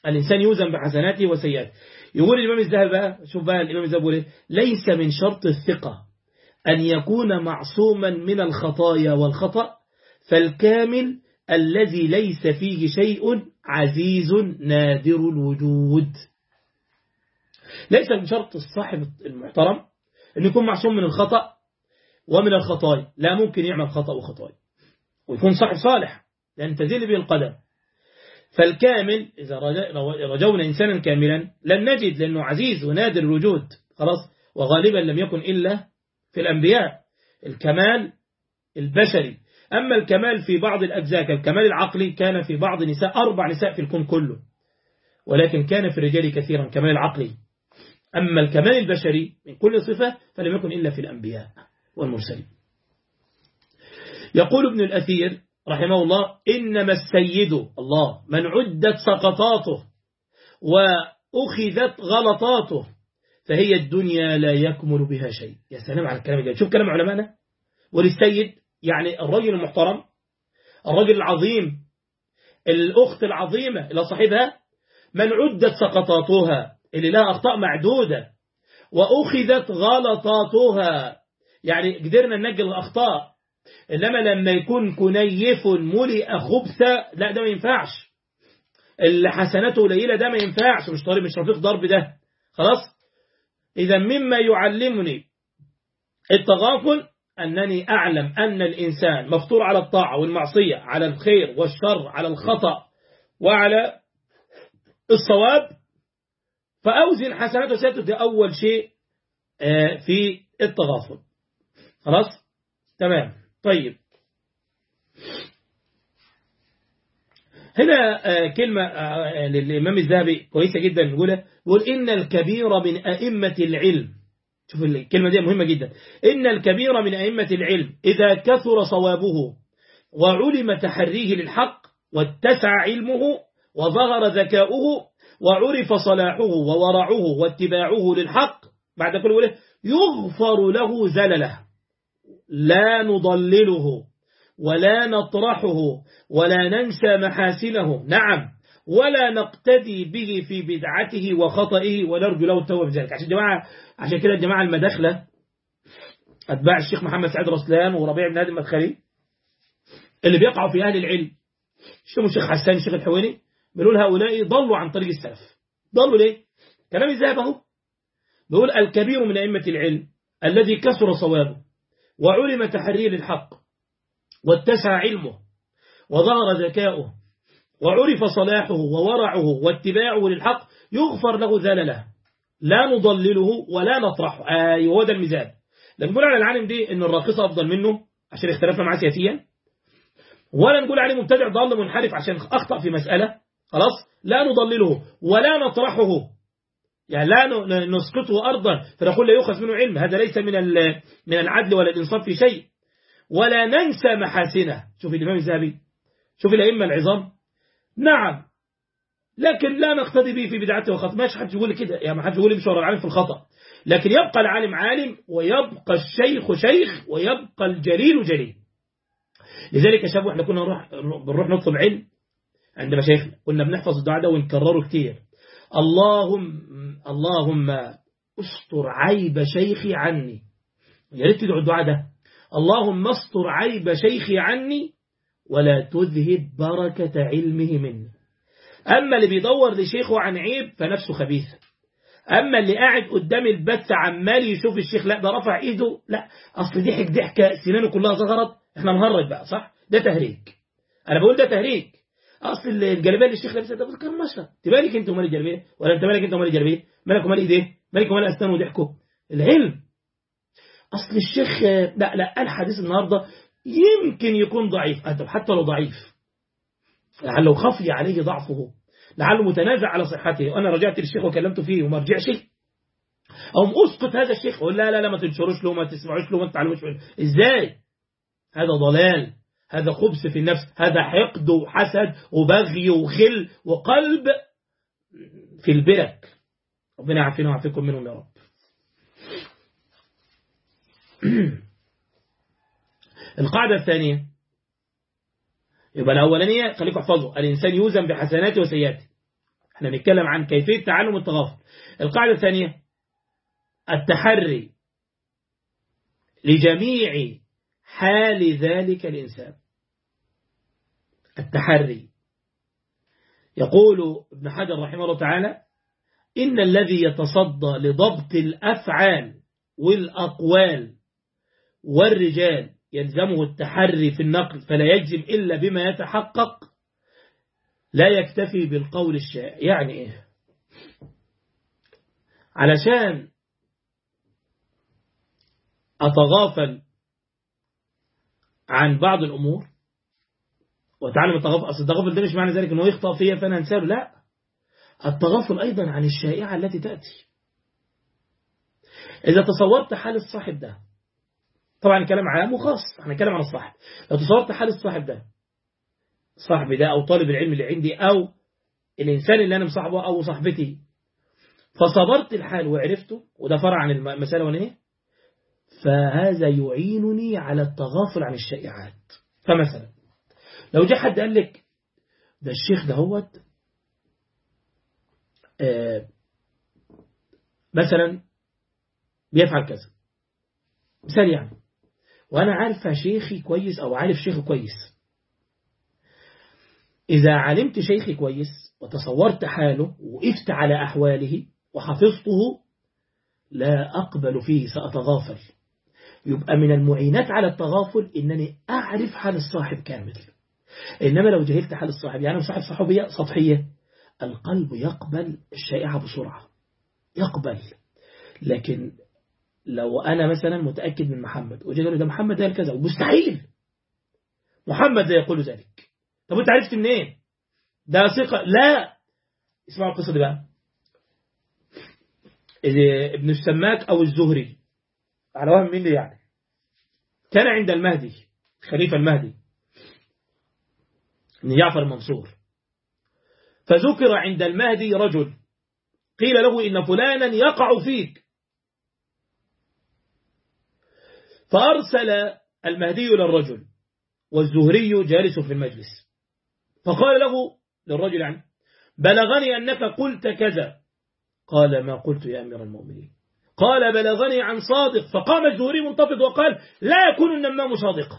الإنسان يوزن بحسناته وسيئاته يقول الإمام الذهبي بقى شوف بقى الإمام الذهبي يقول ليس من شرط الثقة أن يكون معصوما من الخطايا والخطأ فالكامل الذي ليس فيه شيء عزيز نادر الوجود ليس من شرط الصاحب المحترم أن يكون معصوم من الخطأ ومن الخطايا لا ممكن يعمل خطأ وخطايا ويكون صاحب صالح لأن تزيل به القدم فالكامل إذا رجونا إنسانا كاملا لن نجد لأنه عزيز ونادر الوجود خلاص وغالبا لم يكن إلا في الأنبياء الكمال البشري أما الكمال في بعض الأجزاء كالكمال العقلي كان في بعض نساء أربع نساء في الكون كله ولكن كان في الرجال كثيرا كمال العقلي أما الكمال البشري من كل صفة فلم يكن إلا في الأنبياء والمرسلين يقول ابن الأثير رحمه الله إنما السيد الله من عدت سقطاته وأخذت غلطاته فهي الدنيا لا يكمل بها شيء يا سلام على الكلام ده شوف كلام علمائنا وللسيد يعني الرجل المحترم الرجل العظيم الأخت العظيمة إلى صاحبها من عدت سقطاتها اللي لها أخطاء معدودة وأخذت غلطاتها يعني قدرنا ننجل الأخطاء إنما لما يكون كنيف ملئ خبثة لا ده ما ينفعش اللي حسناته قليلة ده ما ينفعش مش طريق مش رفيق ضرب ده خلاص إذا مما يعلمني التغافل أنني أعلم أن الإنسان مفطور على الطاعة والمعصية على الخير والشر على الخطأ وعلى الصواب فأوزن حسناته وسيئاته دي أول شيء في التغافل خلاص تمام طيب هنا كلمة للإمام الذهبي كويسة جدا نقولها يقول إن الكبير من أئمة العلم شوف الكلمة دي مهمة جدا إن الكبير من أئمة العلم إذا كثر صوابه وعلم تحريه للحق واتسع علمه وظهر ذكاؤه وعرف صلاحه وورعه واتباعه للحق بعد كل وله يغفر له زلله لا نضلله ولا نطرحه ولا ننسى محاسنه نعم ولا نقتدي به في بدعته وخطئه ونرجو له التوبة بذلك عشان جماعة عشان كده الجماعة المداخلة أتباع الشيخ محمد سعيد رسلان وربيع بن هادي المدخلي اللي بيقعوا في أهل العلم شوفوا الشيخ حسان الشيخ الحويني بيقول هؤلاء ضلوا عن طريق السلف ضلوا ليه كلام الذهب اهو بيقول الكبير من أئمة العلم الذي كسر صوابه وعلم تحرير الحق واتسع علمه وظهر ذكاؤه وعرف صلاحه وورعه واتباعه للحق يغفر له ذلله لا نضلله ولا نطرحه أيوة هو ده الميزان لا نقول على العالم دي ان الراقصة أفضل منه عشان اختلفنا معاه سياسيا ولا نقول عليه مبتدع ضال منحرف عشان أخطأ في مسألة خلاص لا نضلله ولا نطرحه يعني لا نسقطه أرضا فنقول لا يؤخذ منه علم هذا ليس من من العدل ولا الإنصاف في شيء ولا ننسى محاسنه شوف الإمام الذهبي شوف الأئمة العظام نعم لكن لا نقتدي به في بدعته وخطأ ماشي حد يقول كده يعني ما حد يقول مش ورا العالم في الخطأ لكن يبقى العالم عالم ويبقى الشيخ شيخ ويبقى الجليل جليل لذلك يا شباب احنا كنا نروح بنروح نطلب علم عند مشايخنا كنا بنحفظ الدعاء ده ونكرره كتير اللهم اللهم استر عيب شيخي عني يا ريت تدعوا الدعاء ده اللهم استر عيب شيخي عني ولا تذهب بركة علمه مني أما اللي بيدور لشيخه عن عيب فنفسه خبيثة أما اللي قاعد قدام البث عمال يشوف الشيخ لا ده رفع إيده لا أصل ضحك ضحكة سنانه كلها ظهرت احنا نهرج بقى صح ده تهريج أنا بقول ده تهريج أصل الجلبية اللي الشيخ لابسها ده بتكرمشها تبالك أنت ومال الجلبية ولا أنت مالك أنت ومال الجلبية مالك ومال إيديه مالك ومال أسنان وضحكه العلم أصل الشيخ لا لا الحديث النهاردة يمكن يكون ضعيف طب حتى لو ضعيف لعله خفي عليه ضعفه لعله متنازع على صحته وأنا رجعت للشيخ وكلمته فيه وما رجعش أو أسقط هذا الشيخ أقول لا لا لا ما تنشروش له ما تسمعوش له ما تعلموش منه إزاي هذا ضلال هذا خبث في النفس هذا حقد وحسد وبغي وغل وقلب في البرك ربنا يعافينا ويعافيكم منهم يا رب القاعدة الثانية يبقى الأولانية خليكم احفظوا الإنسان يوزن بحسناته وسيئاته احنا نتكلم عن كيفية تعلم التغافل القاعدة الثانية التحري لجميع حال ذلك الإنسان التحري يقول ابن حجر رحمه الله تعالى إن الذي يتصدى لضبط الأفعال والأقوال والرجال يلزمه التحري في النقل فلا يجزم إلا بما يتحقق لا يكتفي بالقول الشائع يعني إيه علشان أتغافل عن بعض الأمور وتعلم التغافل أصل التغافل ده مش معنى ذلك أنه يخطأ فيها فأنا أنساه لا التغافل أيضا عن الشائعة التي تأتي إذا تصورت حال الصاحب ده طبعا كلام عام وخاص احنا نتكلم عن الصاحب لو تصورت حال الصاحب ده صاحبي ده أو طالب العلم اللي عندي أو الإنسان اللي أنا مصاحبه أو صاحبتي فصبرت الحال وعرفته وده فرع عن المسألة ونهي فهذا يعينني على التغافل عن الشائعات فمثلا لو جاء حد قال لك ده الشيخ ده هوت آه مثلا بيفعل كذا مثال يعني وأنا عارفة شيخي كويس أو عارف شيخي كويس إذا علمت شيخي كويس وتصورت حاله وقفت على أحواله وحفظته لا أقبل فيه سأتغافل يبقى من المعينات على التغافل إنني أعرف حال الصاحب كامل إنما لو جهلت حال الصاحب يعني صاحب صحوبية سطحية القلب يقبل الشائعة بسرعة يقبل لكن لو أنا مثلا متأكد من محمد وجد له ده محمد قال كذا مستحيل محمد لا يقول ذلك طب أنت عرفت منين إيه؟ ده ثقة لا اسمعوا القصة دي بقى ابن السماك أو الزهري على وهم مين يعني كان عند المهدي خليفة المهدي بن جعفر المنصور فذكر عند المهدي رجل قيل له إن فلانا يقع فيك فأرسل المهدي للرجل والزهري جالس في المجلس فقال له للرجل عنه بلغني أنك قلت كذا قال ما قلت يا أمير المؤمنين قال بلغني عن صادق فقام الزهري منتفض وقال لا يكون النمام صادقا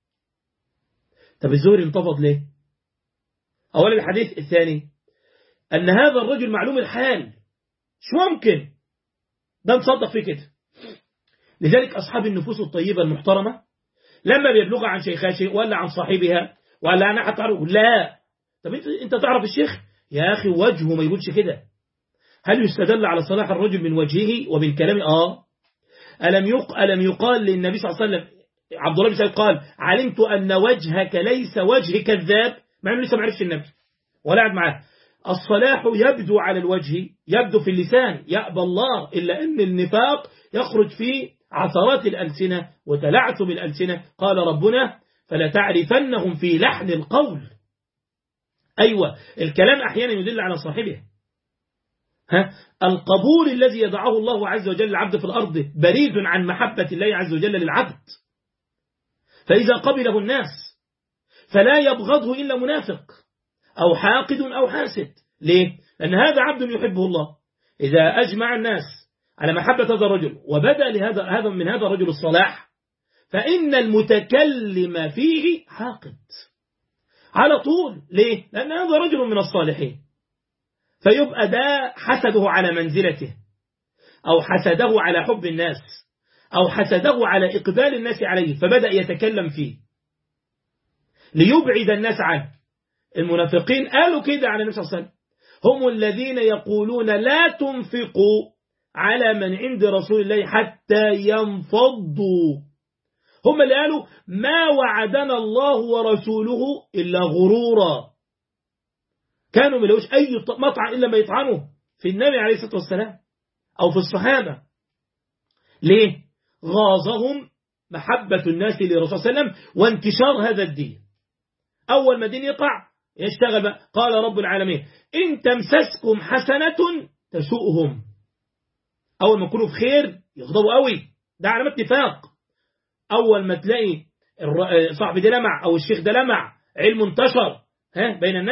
طب الزهري انتفض ليه أولا الحديث الثاني أن هذا الرجل معلوم الحال شو ممكن ده نصدق فيه كده لذلك أصحاب النفوس الطيبة المحترمة لما بيبلغ عن شيخها شيء ولا عن صاحبها ولا أنا هتعرف لا طب انت, انت تعرف الشيخ يا أخي وجهه ما يقولش كده هل يستدل على صلاح الرجل من وجهه ومن كلامه آه ألم, يق... ألم يقال للنبي صلى الله عليه وسلم عبد الله بن سعيد قال علمت أن وجهك ليس وجه كذاب مع أنه لسه ما عرفش النبي ولا قاعد معاه الصلاح يبدو على الوجه يبدو في اللسان يأبى الله إلا أن النفاق يخرج في عثرات الألسنة وتلعثم الألسنة قال ربنا فلا تعرفنهم في لحن القول أيوة الكلام أحيانا يدل على صاحبه ها القبول الذي يضعه الله عز وجل العبد في الأرض بريد عن محبة الله عز وجل للعبد فإذا قبله الناس فلا يبغضه إلا منافق أو حاقد أو حاسد ليه؟ لأن هذا عبد يحبه الله إذا أجمع الناس على محبة هذا الرجل وبدأ لهذا هذا من هذا الرجل الصلاح فإن المتكلم فيه حاقد على طول ليه؟ لأن هذا رجل من الصالحين فيبقى ده حسده على منزلته أو حسده على حب الناس أو حسده على إقبال الناس عليه فبدأ يتكلم فيه ليبعد الناس عنه المنافقين قالوا كده عن النبي صلى الله عليه وسلم هم الذين يقولون لا تنفقوا على من عند رسول الله حتى ينفضوا هم اللي قالوا ما وعدنا الله ورسوله إلا غرورا كانوا ما لهوش أي مطعم إلا ما يطعنوا في النبي عليه الصلاة والسلام أو في الصحابة ليه؟ غاظهم محبة الناس للرسول صلى الله عليه وسلم وانتشار هذا الدين أول ما الدين يقع يشتغل بقى قال رب العالمين إن تمسسكم حسنة تسوءهم أول ما يكونوا في خير يغضبوا قوي ده علامات نفاق أول ما تلاقي صاحب ده لمع أو الشيخ ده لمع علم انتشر ها بين الناس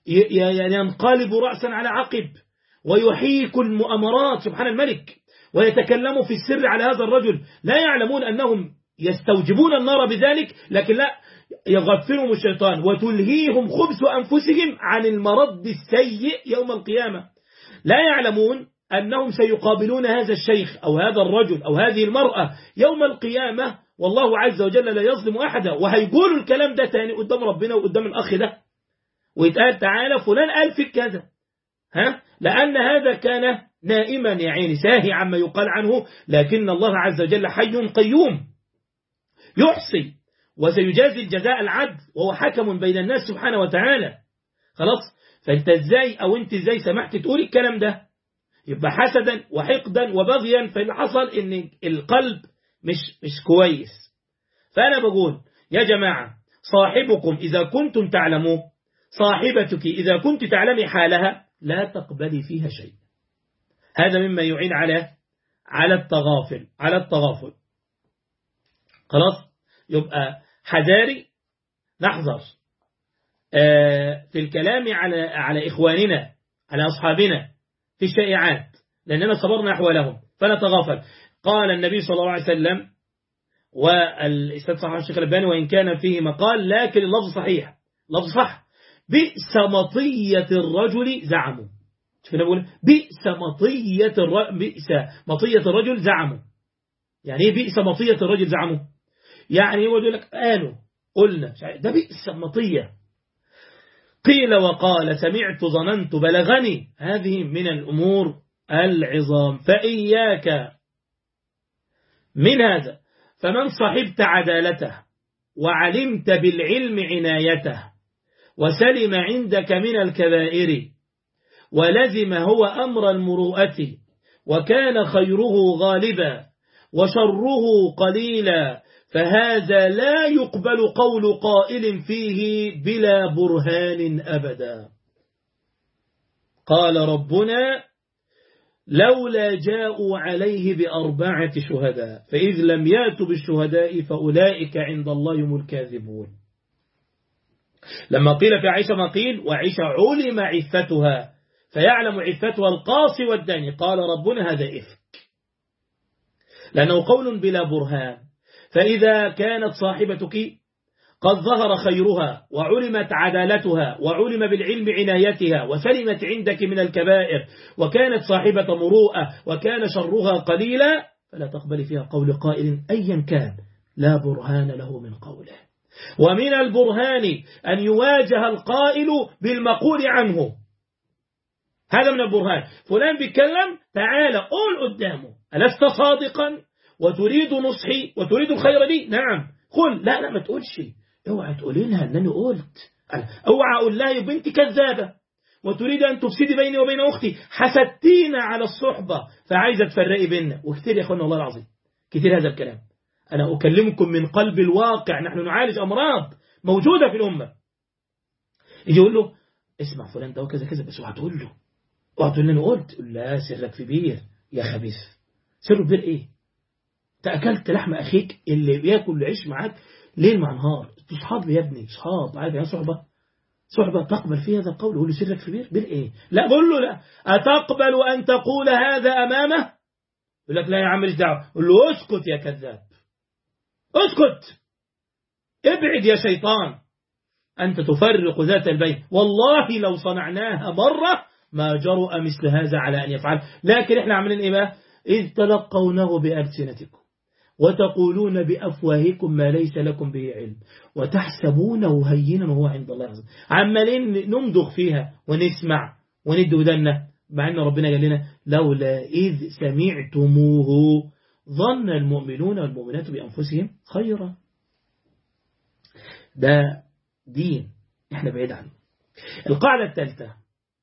ينقلب رأسا على عقب ويحيك المؤامرات سبحان الملك ويتكلم في السر على هذا الرجل لا يعلمون أنهم يستوجبون النار بذلك لكن لا يغفلهم الشيطان وتلهيهم خبث أنفسهم عن المرض السيء يوم القيامة لا يعلمون أنهم سيقابلون هذا الشيخ أو هذا الرجل أو هذه المرأة يوم القيامة والله عز وجل لا يظلم أحدا وهيقولوا الكلام ده تاني قدام ربنا وقدام الأخ ده ويتقال تعالى فلان قال فيك كذا ها لأن هذا كان نائما يا عيني ساهي عما يقال عنه لكن الله عز وجل حي قيوم يحصي وسيجازي الجزاء العدل وهو حكم بين الناس سبحانه وتعالى خلاص فانت ازاي او انت ازاي سمحت تقول الكلام ده يبقى حسدا وحقدا وبغيا فاللي حصل ان القلب مش مش كويس فانا بقول يا جماعة صاحبكم اذا كنتم تعلموه صاحبتك اذا كنت تعلمي حالها لا تقبلي فيها شيء هذا مما يعين على على التغافل على التغافل خلاص يبقى حذاري نحذر في الكلام على على إخواننا على أصحابنا في الشائعات لأننا صبرنا أحوالهم فنتغافل قال النبي صلى الله عليه وسلم والإستاذ صحيح الشيخ الباني وإن كان فيه مقال لكن اللفظ صحيح لفظ صح بئس مطية الرجل زعموا شوف أنا بقول بئس مطية الرجل بئس مطية الرجل زعموا يعني ايه بئس مطية الرجل زعموا يعني هو يقول لك قالوا قلنا ده بئس مطية قيل وقال سمعت ظننت بلغني هذه من الأمور العظام فإياك من هذا فمن صحبت عدالته وعلمت بالعلم عنايته وسلم عندك من الكبائر ولزم هو أمر المروءة وكان خيره غالبا وشره قليلا فهذا لا يقبل قول قائل فيه بلا برهان أبدا قال ربنا لولا جاءوا عليه بأربعة شهداء فإذ لم يأتوا بالشهداء فأولئك عند الله هم الكاذبون لما قيل في عائشة ما قيل وعائشة علم عفتها فيعلم عفتها القاصي والداني قال ربنا هذا إفك لأنه قول بلا برهان فإذا كانت صاحبتك قد ظهر خيرها وعلمت عدالتها وعلم بالعلم عنايتها وسلمت عندك من الكبائر وكانت صاحبة مروءة وكان شرها قليلا فلا تقبل فيها قول قائل أيا كان لا برهان له من قوله ومن البرهان أن يواجه القائل بالمقول عنه هذا من البرهان فلان بيتكلم تعال قول قدامه ألست صادقا وتريد نصحي وتريد الخير لي نعم قل لا لا ما تقولش اوعى تقولي لها ان انا قلت اوعى اقول لها يا بنتي كذابه وتريد ان تفسدي بيني وبين اختي حسدتينا على الصحبه فعايزه تفرقي بيننا وكثير يا اخوانا والله العظيم كثير هذا الكلام انا اكلمكم من قلب الواقع نحن نعالج امراض موجوده في الامه يجي يقول له اسمع فلان ده وكذا كذا بس اوعى تقول له اوعى تقول له انا قلت لا سرك في بير يا خبيث سره بير ايه تأكلت لحم أخيك اللي بياكل عيش معاك ليل مع نهار انتوا صحاب يا ابني صحاب عارف يعني صحبة صحبة تقبل في هذا القول يقول له سرك في بير بير ايه لا بقول له لا أتقبل أن تقول هذا أمامه يقول لك لا يا عم ماليش دعوة قول له اسكت يا كذاب اسكت ابعد يا شيطان أنت تفرق ذات البين والله لو صنعناها مرة ما جرؤ مثل هذا على أن يفعل لكن احنا عاملين ايه بقى إذ تلقونه بألسنتكم وتقولون بأفواهكم ما ليس لكم به علم وتحسبونه هينا وهو عند الله عظيم عمالين نمضغ فيها ونسمع وندي ودنا مع أن ربنا قال لنا لولا إذ سمعتموه ظن المؤمنون والمؤمنات بأنفسهم خيرا ده دين احنا بعيد عنه القاعدة الثالثة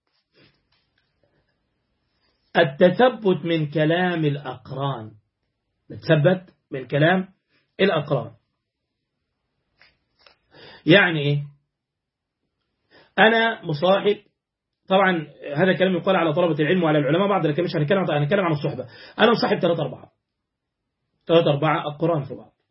التثبت من كلام الأقران نتثبت من كلام الأقران يعني إيه أنا مصاحب طبعا هذا كلام يقال على طلبة العلم وعلى العلماء بعض لكن مش هنتكلم عن هنتكلم عن الصحبة أنا مصاحب ثلاثة أربعة ثلاثة أربعة القرآن في بعض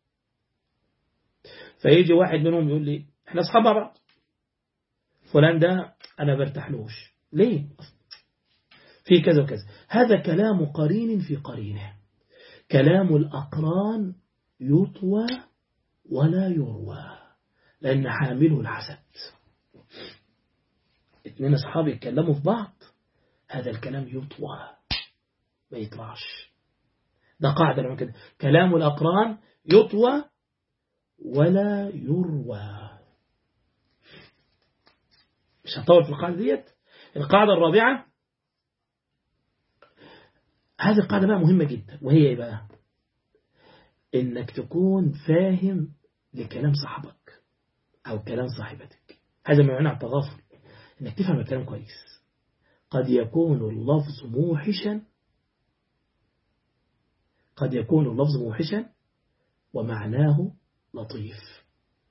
فيجي واحد منهم يقول لي احنا أصحاب مع بعض فلان ده أنا برتاحلوش ليه في كذا وكذا هذا كلام قرين في قرينه كلام الأقران يطوى ولا يروى لأن حامله الحسد اثنين أصحاب يتكلموا في بعض هذا الكلام يطوى ما يطلعش ده قاعدة لما كده كلام الأقران يطوى ولا يروى مش هطول في القاعدة ديت القاعدة الرابعة هذه القاعدة بقى مهمة جدا وهي ايه بقى انك تكون فاهم لكلام صاحبك او كلام صاحبتك هذا ما يعنى التغافل انك تفهم الكلام كويس قد يكون اللفظ موحشا قد يكون اللفظ موحشا ومعناه لطيف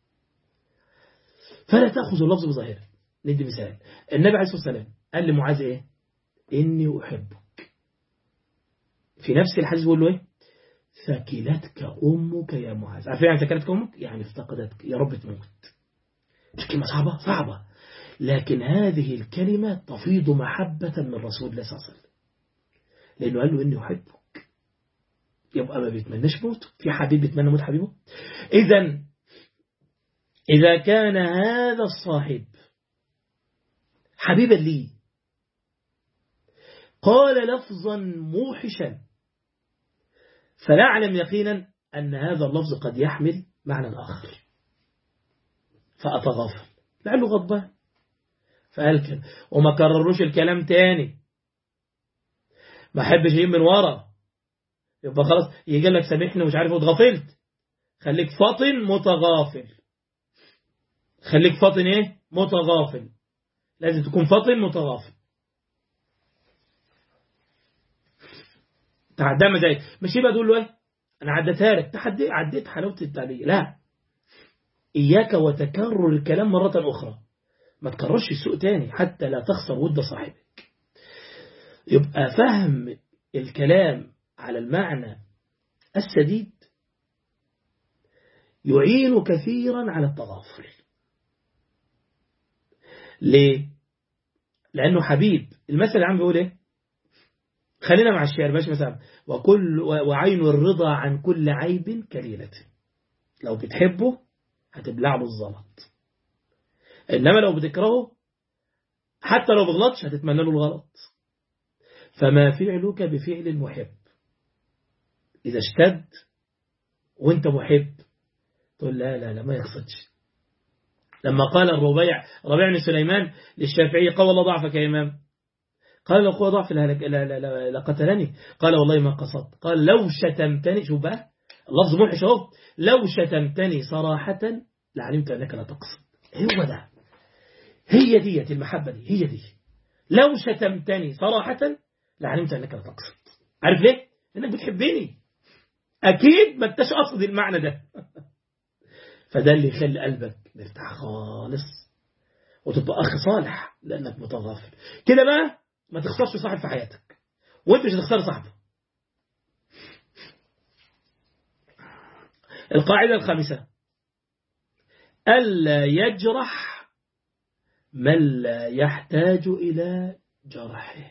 فلا تأخذ اللفظ بظاهره ندي مثال النبي عليه الصلاة والسلام قال لمعاذ ايه إني أحبك في نفس الحديث بيقول له ايه ثكلتك أمك يا معاذ عارفين يعني ثكلتك أمك يعني افتقدتك يا رب تموت مش كلمة صعبة صعبة لكن هذه الكلمة تفيض محبة من رسول الله صلى الله عليه وسلم لأنه قال له إني أحبك يبقى ما بيتمناش موت في حبيب بيتمنى موت حبيبه إذا إذا كان هذا الصاحب حبيبا لي قال لفظا موحشا فلا أعلم يقينا أن هذا اللفظ قد يحمل معنى آخر فأتغافل لعله غضبان فقال كده وما كرروش الكلام تاني ما أحبش يجيب من ورا يبقى خلاص يجي لك سامحني ومش عارف اتغفلت خليك فاطن متغافل خليك فاطن ايه متغافل لازم تكون فاطن متغافل تعدى مزايد مش يبقى تقول له ايه انا عديتها لك تحدي عديت حلاوه التعليق لا اياك وتكرر الكلام مره اخرى ما تكررش السوء تاني حتى لا تخسر ود صاحبك يبقى فهم الكلام على المعنى السديد يعين كثيرا على التغافل ليه؟ لأنه حبيب المثل عم بيقول ايه خلينا مع الشعر باش مثلا وكل وعين الرضا عن كل عيب كليلة لو بتحبه هتبلع له الزلط إنما لو بتكرهه حتى لو بغلطش هتتمنى له الغلط فما فعلك بفعل المحب إذا اشتد وانت محب تقول لا لا لا ما يقصدش لما قال الربيع ربيع بن سليمان للشافعي قال الله ضعفك يا إمام قال لو قوة ضعف لا لا لا لقتلني قال والله ما قصدت قال لو شتمتني شوف بقى اللفظ موحش اهو لو شتمتني صراحة لعلمت أنك لا تقصد هو ده هي ديت المحبة دي هي دي لو شتمتني صراحة لعلمت أنك لا تقصد عارف ليه؟ لأنك بتحبني أكيد ما انتش قصد المعنى ده فده اللي يخلي قلبك مرتاح خالص وتبقى أخ صالح لأنك متغافل كده بقى ما تخسرش صاحب في حياتك وانت مش هتخسر صاحبه القاعدة الخامسة ألا يجرح من لا يحتاج إلى جرحه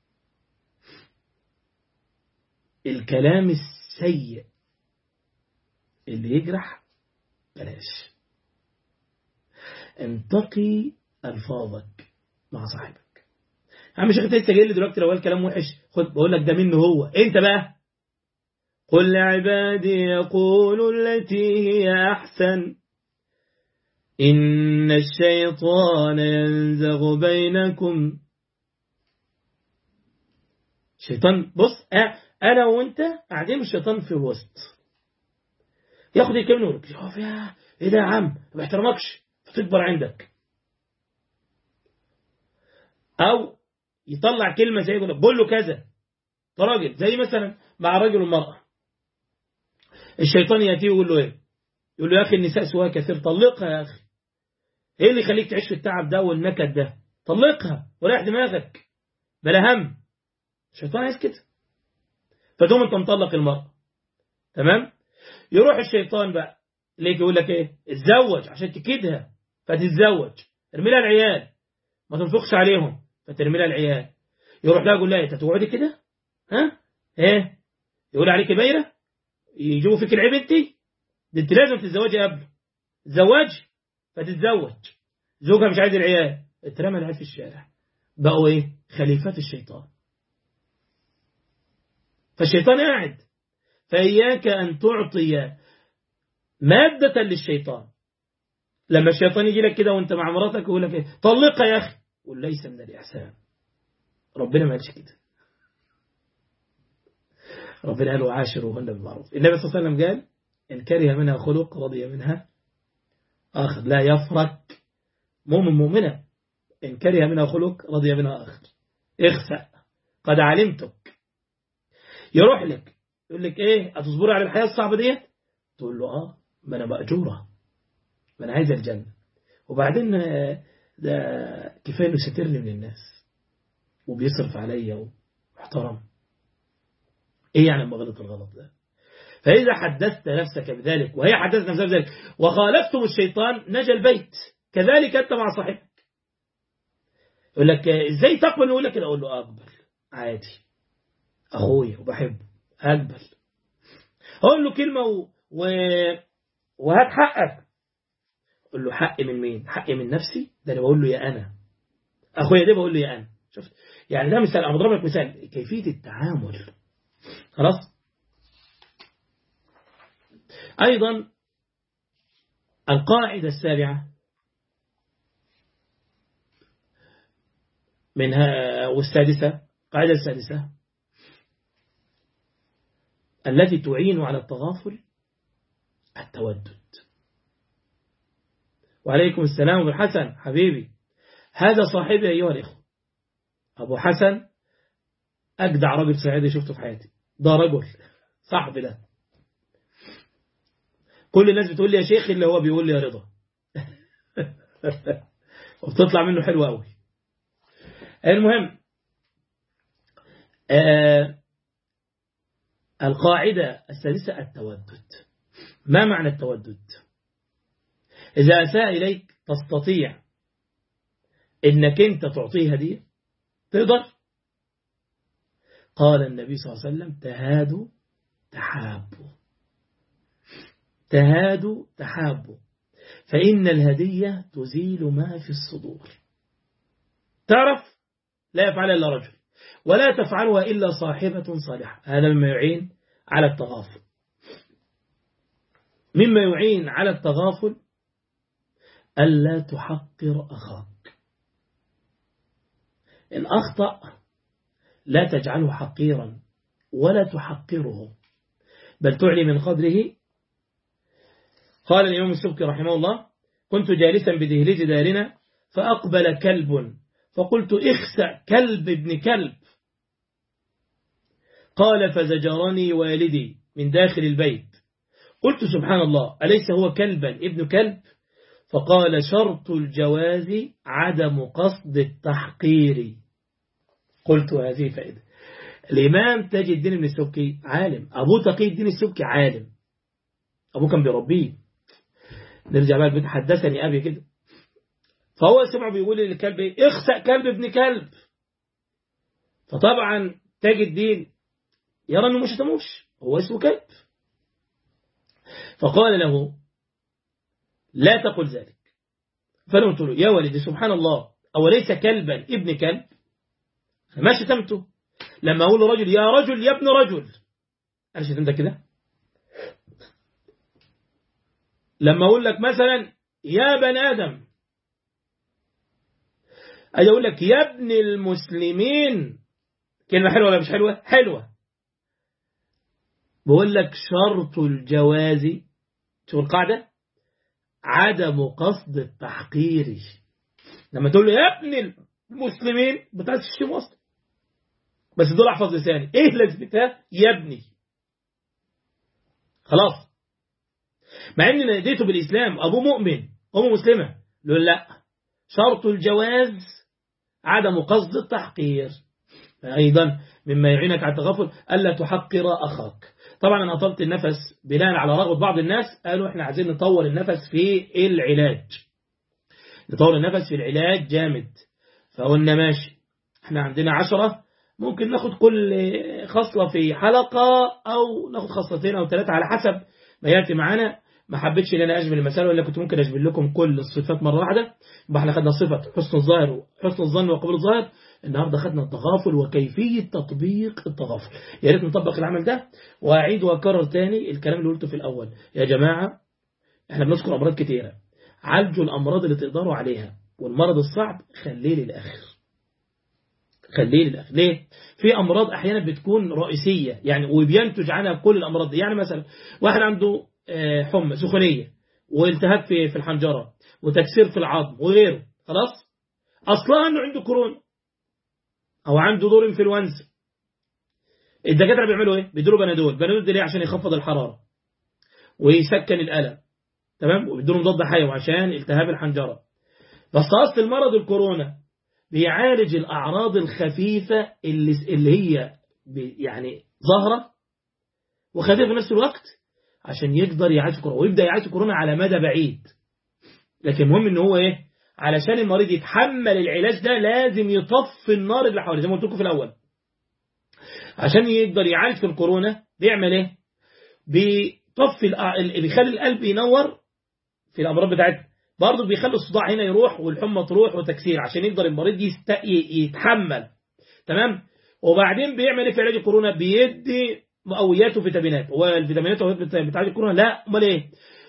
الكلام السيء اللي يجرح بلاش انتقي ألفاظك مع صاحبك يا عم شيخ انت لسه جاي لي دلوقتي لو قال كلام وحش خد بقول لك ده منه هو انت بقى قل لعبادي يقولوا التي هي أحسن إن الشيطان ينزغ بينكم شيطان بص أنا وأنت قاعدين الشيطان في الوسط ياخد الكلمة ويقول لك شوف يا إيه ده يا عم ما بيحترمكش فتكبر عندك أو يطلع كلمة زي يقول بقول له كذا راجل زي مثلا مع رجل ومرأة الشيطان يأتيه ويقول له ايه يقول له يا أخي النساء سواء كثير طلقها يا أخي ايه اللي يخليك تعيش في التعب ده والنكد ده طلقها وريح دماغك بلا هم الشيطان عايز كده فتقوم انت مطلق المرأة تمام يروح الشيطان بقى ليك يقول لك ايه اتزوج عشان تكيدها فتتزوج ارمي لها العيال ما تنفقش عليهم فترمي لها العيال يروح لها يقول لها انت تقعدي كده ها ايه يقول عليك بايره يجيبوا فيك العيب انت ده انت لازم تتزوجي قبل تزوج فتتزوج زوجها مش عايز العيال اترمى العيال في الشارع بقوا ايه خليفات الشيطان فالشيطان قاعد فإياك أن تعطي مادة للشيطان لما الشيطان يجي لك كده وانت مع مراتك يقول لك ايه طلقها يا اخي قول ليس من الإحسان ربنا ما قالش كده ربنا قال وعاشروهن بالمعروف النبي صلى الله عليه وسلم قال إن كره منها خلق رضي منها آخر لا يفرك مؤمن مؤمنة إن كره منها خلق رضي منها آخر اخسأ قد علمتك يروح لك يقول لك ايه هتصبري على الحياة الصعبة ديت تقول له اه ما انا مأجورة ما انا عايز الجنة وبعدين ده كفاية انه سترني من الناس وبيصرف عليا ومحترم ايه يعني لما غلط الغلط ده فإذا حدثت نفسك بذلك وهي حدثت نفسها بذلك وخالفتم الشيطان نجا البيت كذلك أنت مع صاحبك يقول لك ازاي تقبل يقول لك كده اقول له اقبل عادي اخويا وبحبه اقبل اقول له كلمه و... و... وهات حقك اقول له حقي من مين حقي من نفسي ده انا بقول له يا انا اخويا ده بقول له يا انا شفت يعني ده مثال انا بضرب لك مثال كيفيه التعامل خلاص ايضا القاعده السابعه منها والسادسة قاعدة السادسة التي تعين على التغافل التودد وعليكم السلام أبو الحسن حبيبي هذا صاحبي أيها الإخوة أبو حسن أجدع رجل سعيدي شفته في حياتي ده رجل صاحبي ده كل الناس بتقول لي يا شيخ اللي هو بيقول لي يا رضا وبتطلع منه حلوة قوي المهم آه القاعدة السادسة التودد ما معنى التودد إذا أساء إليك تستطيع إنك أنت تعطيه هدية تقدر قال النبي صلى الله عليه وسلم تهادوا تحابوا تهادوا تحابوا فإن الهدية تزيل ما في الصدور تعرف لا يفعلها إلا رجل ولا تفعلها إلا صاحبة صالحة هذا مما يعين على التغافل مما يعين على التغافل ألا تحقر أخاك إن أخطأ لا تجعله حقيرا ولا تحقره بل تعلي من قدره قال الإمام السبكي رحمه الله كنت جالسا بدهلج دارنا فأقبل كلب فقلت اخسأ كلب ابن كلب قال فزجرني والدي من داخل البيت قلت سبحان الله أليس هو كلبا ابن كلب فقال شرط الجواز عدم قصد التحقير قلت هذه فائدة الإمام تاج الدين بن السبكي عالم أبو تقي الدين السبكي عالم أبوه كان بيربيه نرجع بقى البيت حدثني أبي كده فهو سمعه بيقول للكلب اخسأ كلب ابن كلب فطبعا تاج الدين يرى انه مش تموش هو اسمه كلب فقال له لا تقل ذلك فانا قلت له يا ولدي سبحان الله أوليس كلبا ابن كلب ما شتمته لما أقول رجل يا رجل يا ابن رجل أنا شتمت كده لما أقول لك مثلا يا بن آدم أجي أقول لك يا ابن المسلمين كلمة حلوة ولا مش حلوة حلوة بقول لك شرط الجواز شو القاعدة عدم قصد التحقير لما تقول له يا ابن المسلمين بتاع تشتم اصلا بس دول احفظ لساني ايه لازمتها يا ابني خلاص مع ان ناديته بالاسلام ابوه مؤمن امه مسلمه له لا شرط الجواز عدم قصد التحقير ايضا مما يعينك على التغفل الا تحقر اخاك طبعا انا اطلت النفس بناء على رغبه بعض الناس قالوا احنا عايزين نطور النفس في العلاج نطور النفس في العلاج جامد فقلنا ماشي احنا عندنا عشرة ممكن ناخد كل خصلة في حلقة أو ناخد خصلتين أو ثلاثة على حسب ما يأتي معانا ما حبيتش ان انا اجمل المسألة ولا كنت ممكن اجمل لكم كل الصفات مرة واحدة يبقى احنا خدنا صفة حسن الظاهر وحسن الظن وقبول الظاهر النهاردة خدنا التغافل وكيفية تطبيق التغافل يا ريت نطبق العمل ده وأعيد وأكرر تاني الكلام اللي قلته في الأول يا جماعة احنا بنذكر أمراض كتيرة عالجوا الأمراض اللي تقدروا عليها والمرض الصعب خليه للآخر خليه للآخر ليه؟ في أمراض أحيانا بتكون رئيسية يعني وبينتج عنها كل الأمراض دي يعني مثلا واحد عنده حمى سخونية والتهاب في في الحنجرة وتكسير في العظم وغيره خلاص أصلا أنه عنده كورونا أو عنده دور انفلونزا الدكاترة بيعملوا إيه؟ بيدوا بنادول بنادول ده ليه عشان يخفض الحرارة ويسكن الألم تمام وبيدوا مضاد حيوي عشان التهاب الحنجرة بس أصل المرض الكورونا بيعالج الأعراض الخفيفة اللي, اللي هي يعني ظاهرة وخفيفة في نفس الوقت عشان يقدر يعالج كورونا ويبدأ يعالج كورونا على مدى بعيد لكن المهم ان هو ايه علشان المريض يتحمل العلاج ده لازم يطفي النار اللي حواليه زي ما قلت لكم في الاول عشان يقدر يعالج في الكورونا بيعمل ايه بيطفي بيخلي القلب ينور في الامراض بتاعتنا برضه بيخلي الصداع هنا يروح والحمى تروح وتكسير عشان يقدر المريض يست... يتحمل تمام وبعدين بيعمل ايه في علاج الكورونا بيدي مقويات وفيتامينات هو الفيتامينات بتاعت الكورونا لا امال ايه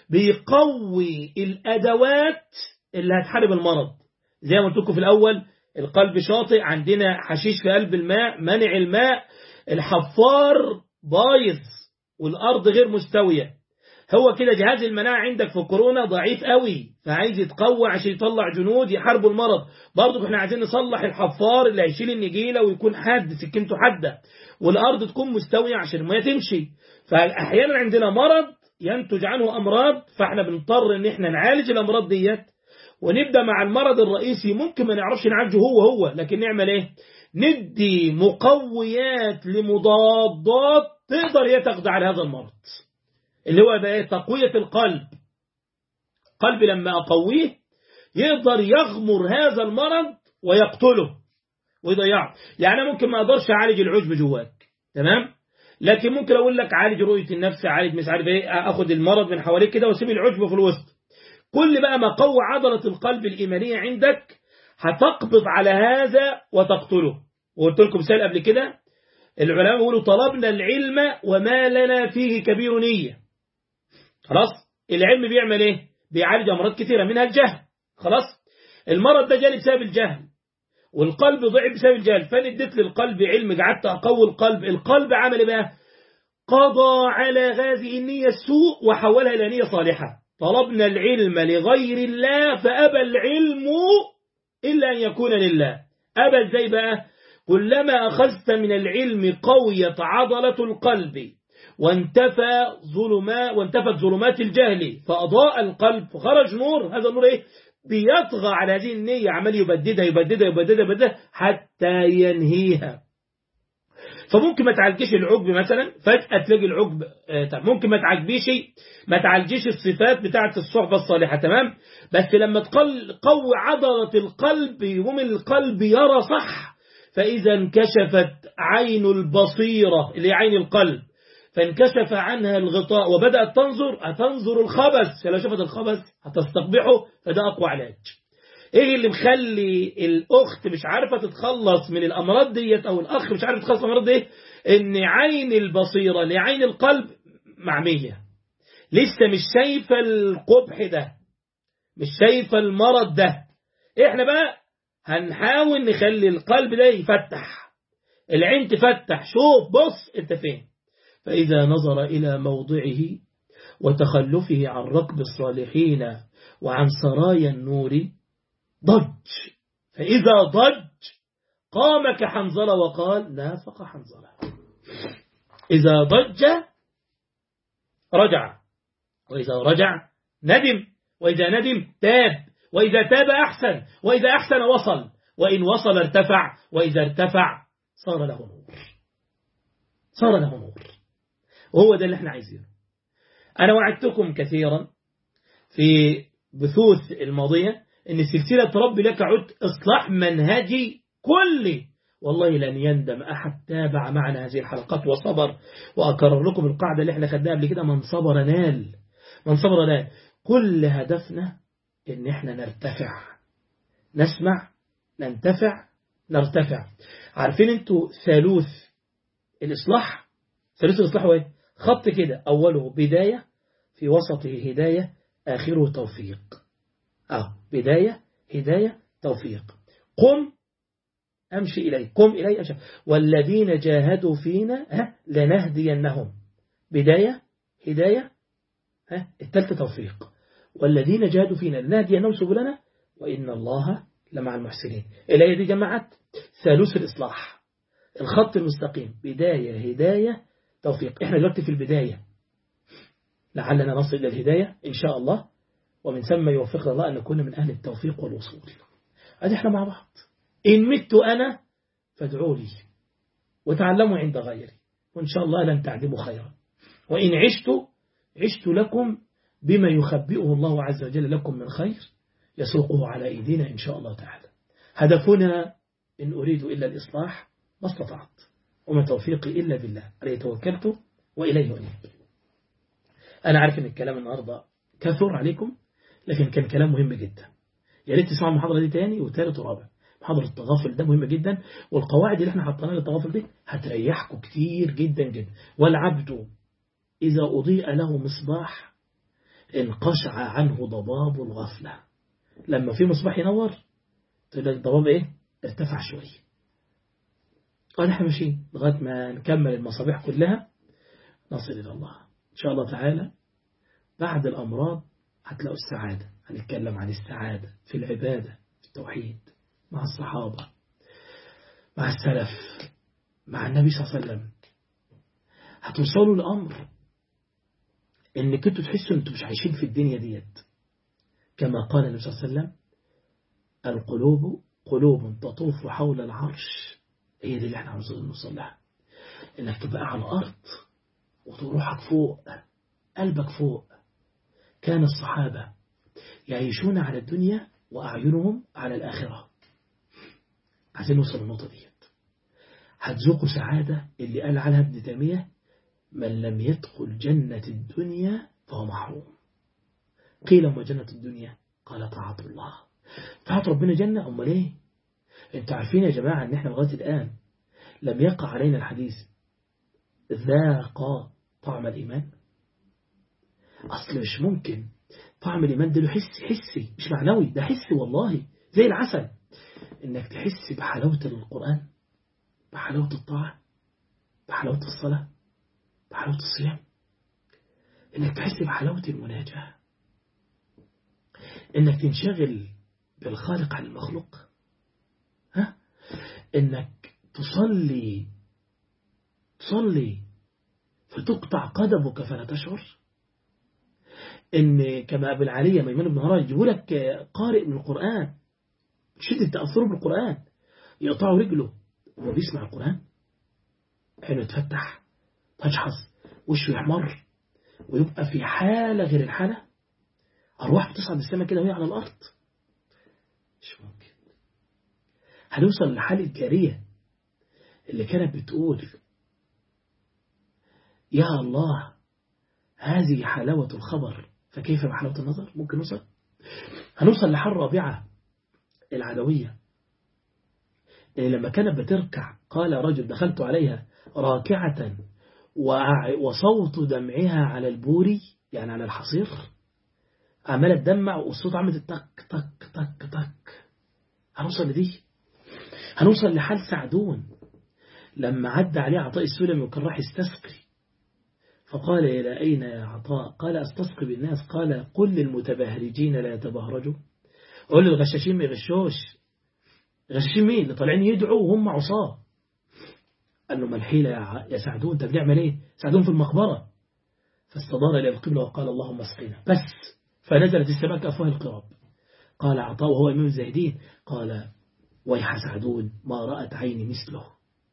بيقوي الادوات اللي هتحارب المرض زي ما قلت لكم في الاول القلب شاطئ عندنا حشيش في قلب الماء منع الماء الحفار بايظ والارض غير مستويه هو كده جهاز المناعة عندك في الكورونا ضعيف قوي فعايز يتقوى عشان يطلع جنود يحاربوا المرض برضه احنا عايزين نصلح الحفار اللي هيشيل النجيلة ويكون حاد سكنته حادة والأرض تكون مستوية عشان المية تمشي فأحيانا عندنا مرض ينتج عنه أمراض فاحنا بنضطر ان احنا نعالج الأمراض ديت ونبدأ مع المرض الرئيسي ممكن ما نعرفش نعالجه هو هو لكن نعمل ايه ندي مقويات لمضادات تقدر هي تقضي على هذا المرض اللي هو بقى تقوية القلب قلب لما أقويه يقدر يغمر هذا المرض ويقتله ويضيعه يعني ممكن ما أقدرش أعالج العجب جواك تمام لكن ممكن أقول لك عالج رؤية النفس عالج مش عارف إيه أخد المرض من حواليك كده واسيب العجب في الوسط كل بقى ما قوى عضلة القلب الإيمانية عندك هتقبض على هذا وتقتله وقلت لكم مثال قبل كده العلماء يقولوا طلبنا العلم وما لنا فيه كبير نية خلاص العلم بيعمل ايه بيعالج امراض كثيرة منها الجهل خلاص المرض ده جالي بسبب الجهل والقلب ضعف بسبب الجهل فانا اديت للقلب علم قعدت اقوي القلب القلب عمل ايه بقى قضى على هذه النية السوء وحولها الى نية صالحة طلبنا العلم لغير الله فأبى العلم إلا أن يكون لله أبى ازاي بقى كلما أخذت من العلم قوية عضلة القلب وانتفى ظلمات وانتفت ظلمات الجهل فأضاء القلب فخرج نور هذا النور ايه بيطغى على هذه النية عمال يبددها يبددها يبددها يبددها حتى ينهيها فممكن ما تعالجيش العجب مثلا فجأة تلاقي العجب ممكن ما تعالجيش ما تعالجيش الصفات بتاعة الصحبة الصالحة تمام بس لما تقوي عضلة القلب يقوم القلب يرى صح فإذا انكشفت عين البصيرة اللي هي عين القلب فانكشف عنها الغطاء وبدأت تنظر هتنظر الخبث فلو شافت الخبث هتستقبحه فده أقوى علاج ايه اللي مخلي الاخت مش عارفة تتخلص من الامراض ديت او الاخ مش عارف يتخلص من الامراض دي ان عين البصيرة لعين القلب معمية لسه مش شايفة القبح ده مش شايفة المرض ده احنا بقى هنحاول نخلي القلب ده يفتح العين تفتح شوف بص انت فين فإذا نظر إلى موضعه وتخلفه عن ركب الصالحين وعن سرايا النور ضج فإذا ضج قام كحنظلة وقال نافق حنظلة إذا ضج رجع وإذا رجع ندم وإذا ندم تاب وإذا تاب أحسن وإذا أحسن وصل وإن وصل ارتفع وإذا ارتفع صار له نور صار له نور وهو ده اللي احنا عايزينه أنا وعدتكم كثيرا في بثوث الماضية ان السلسلة تربي لك عد إصلاح منهجي كلي والله لن يندم أحد تابع معنا هذه الحلقات وصبر وأكرر لكم القاعدة اللي احنا خدناها قبل كده من صبر نال من صبر نال كل هدفنا ان احنا نرتفع نسمع ننتفع نرتفع عارفين انتوا ثالوث الإصلاح ثالوث الإصلاح هو ايه خط كده أوله بداية في وسطه هداية آخره توفيق آه بداية هداية توفيق قم أمشي إليه قم إليه أمشي والذين جاهدوا فينا ها لنهدينهم بداية هداية ها الثالثة توفيق والذين جاهدوا فينا لنهدينهم سبلنا وإن الله لمع المحسنين الآية دي جمعت ثالوث الإصلاح الخط المستقيم بداية هداية توفيق احنا دلوقتي في البداية لعلنا نصل إلى الهداية إن شاء الله ومن ثم يوفقنا الله أن نكون من أهل التوفيق والوصول هذه احنا مع بعض إن مت أنا فادعوا لي وتعلموا عند غيري وإن شاء الله لن تعدموا خيرا وإن عشت عشت لكم بما يخبئه الله عز وجل لكم من خير يسوقه على أيدينا إن شاء الله تعالى هدفنا إن أريد إلا الإصلاح ما استطعت وما توفيقي إلا بالله عليه توكلت وإليه أنيب أنا عارف أن الكلام النهاردة كثر عليكم لكن كان كلام مهم جدا يا ريت تسمعوا المحاضرة دي تاني وثالث ورابع محاضرة التغافل ده مهمة جدا والقواعد اللي احنا حطيناها للتغافل دي هتريحكم كتير جدا جدا والعبد إذا أضيء له مصباح انقشع عنه ضباب الغفلة لما في مصباح ينور تقول لك ضباب ايه ارتفع شوية قال احنا ماشيين لغاية ما نكمل المصابيح كلها نصل إلى الله إن شاء الله تعالى بعد الأمراض هتلاقوا السعادة هنتكلم عن السعادة في العبادة في التوحيد مع الصحابة مع السلف مع النبي صلى الله عليه وسلم هتوصلوا لأمر انك انتوا تحسوا انتوا مش عايشين في الدنيا ديت كما قال النبي صلى الله عليه وسلم القلوب قلوب تطوف حول العرش هي دي اللي احنا عاوزين نوصل لها انك تبقى على الارض وروحك فوق قلبك فوق كان الصحابة يعيشون على الدنيا وأعينهم على الآخرة عايزين نوصل للنقطة ديت هتذوقوا سعادة اللي قال عنها ابن تيمية من لم يدخل جنة الدنيا فهو محروم قيل ما جنة الدنيا قال طاعة الله طاعة ربنا جنة أمال ايه انتوا عارفين يا جماعة ان احنا لغاية الآن لم يقع علينا الحديث ذاق طعم الإيمان أصل مش ممكن طعم الإيمان ده له حسي حسي مش معنوي ده حسي والله زي العسل إنك تحس بحلاوة القرآن بحلاوة الطاعة بحلاوة الصلاة بحلاوة الصيام إنك تحس بحلاوة المناجاة إنك تنشغل بالخالق عن المخلوق ها إنك تصلي تصلي فتقطع قدمك فلا تشعر إن كما أبو العالية ميمون بن هراج يقول لك قارئ من القرآن شدة تأثره بالقرآن يقطع رجله وهو بيسمع القرآن عينه يتفتح تجحظ وشه يحمر ويبقى في حالة غير الحالة أرواح بتصعد السماء كده وهي على الأرض مش ممكن هنوصل لحال الجارية اللي كانت بتقول يا الله هذه حلاوة الخبر فكيف بحلاوة النظر ممكن نوصل هنوصل لحال رابعة العدوية لما كانت بتركع قال رجل دخلت عليها راكعة وصوت دمعها على البوري يعني على الحصير عمالة تدمع والصوت عملت تك تك تك تك هنوصل لدي هنوصل لحال سعدون لما عدى عليه عطاء السلمي وكان راح يستسقي فقال إلى أين يا عطاء قال أستسقي بالناس قال قل للمتبهرجين لا يتبهرجوا قل للغشاشين ما يغشوش غشاشين مين اللي طالعين يدعوا وهم عصاه قال له ما الحيلة يا سعدون انت بنعمل ايه سعدون في المقبرة فاستدار إلى القبلة وقال اللهم اسقنا بس فنزلت السماء كأفواه القراب قال عطاء وهو إمام الزاهدين قال ويح سعدون ما رأت عيني مثله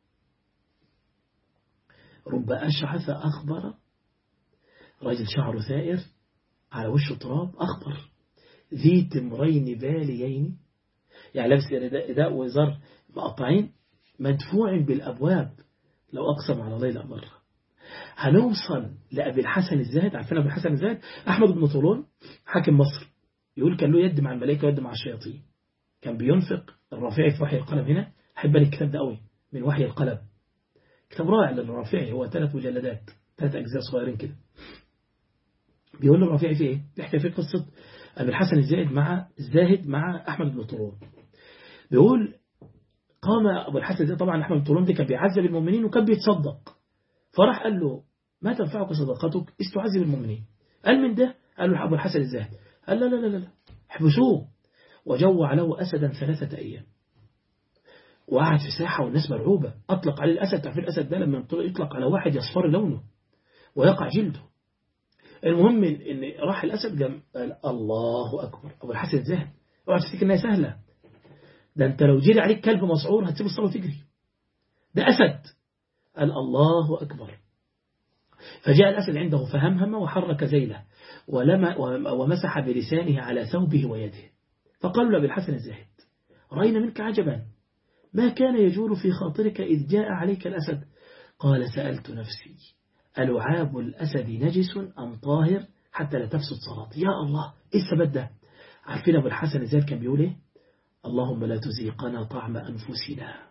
رب أشعث أخبر رجل شعره ثائر على وشه تراب أخضر ذي تمرين باليين يعني لابس رداء وزر مقطعين مدفوع بالأبواب لو أقسم على الله لأمره هنوصل لأبي الحسن الزاهد عارفين أبي الحسن الزاهد أحمد بن طولون حاكم مصر يقول كان له يد مع الملائكة ويد مع الشياطين كان بينفق الرافعي في وحي القلم هنا أحب الكتاب ده قوي من وحي القلم كتاب رائع للرافعي هو ثلاث مجلدات ثلاث أجزاء صغيرين كده بيقول له الرافعي في إيه؟ بيحكي في قصة أبي الحسن الزاهد مع الزاهد مع أحمد بن طولون بيقول قام أبو الحسن الزاهد طبعا أحمد بن طولون ده كان بيعذب المؤمنين وكان بيتصدق فراح قال له ما تنفعك صدقتك إذ تعذب المؤمنين قال من ده قال له أبو الحسن الزاهد قال لا لا لا لا احبسوه وجوع له أسدا ثلاثة أيام وقعد في ساحة والناس مرعوبة أطلق عليه الأسد تعرفين الأسد ده لما يطلق على واحد يصفر لونه ويقع جلده المهم إن راح الأسد جم قال الله أكبر أبو الحسن زاهد اوعى تفتكر إنها سهلة ده أنت لو جري عليك كلب مسعور هتسيب الصلاة وتجري ده أسد قال الله أكبر فجاء الأسد عنده فهمهم وحرك زيله ولما ومسح بلسانه على ثوبه ويده فقال له بالحسن الزاهد رأينا منك عجبا ما كان يجول في خاطرك إذ جاء عليك الأسد قال سألت نفسي ألعاب الأسد نجس أم طاهر حتى لا تفسد صلاتي يا الله إيه السبب ده عارفين أبو الحسن الزاهد كان بيقول إيه اللهم لا تزيقنا طعم أنفسنا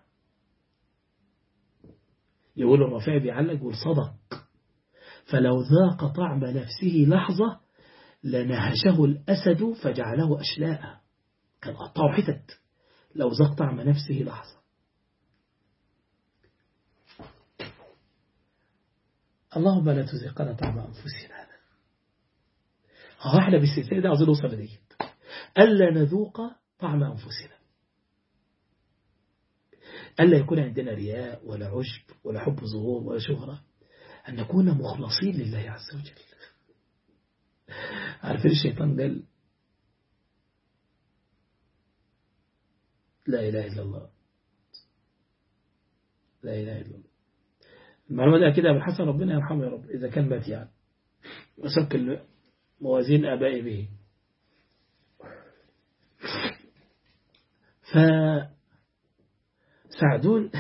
يقول الرفاع بيعلق يقول صدق فلو ذاق طعم نفسه لحظة لنهشه الأسد فجعله أشلاء كان قطعه حتت لو ذاق طعم نفسه لحظة اللهم لا تزيقنا طعم أنفسنا احنا بالسلسلة ده عاوزين نوصل لدي ألا نذوق طعم أنفسنا ألا يكون عندنا رياء ولا عشب ولا حب ظهور ولا شهرة أن نكون مخلصين لله عز وجل عارفين الشيطان قال لا إله إلا الله لا إله إلا الله المعلومة دي كده بالحسن ربنا يرحمه يا رب إذا كان مات يعني وسك موازين آبائي به ف سعدون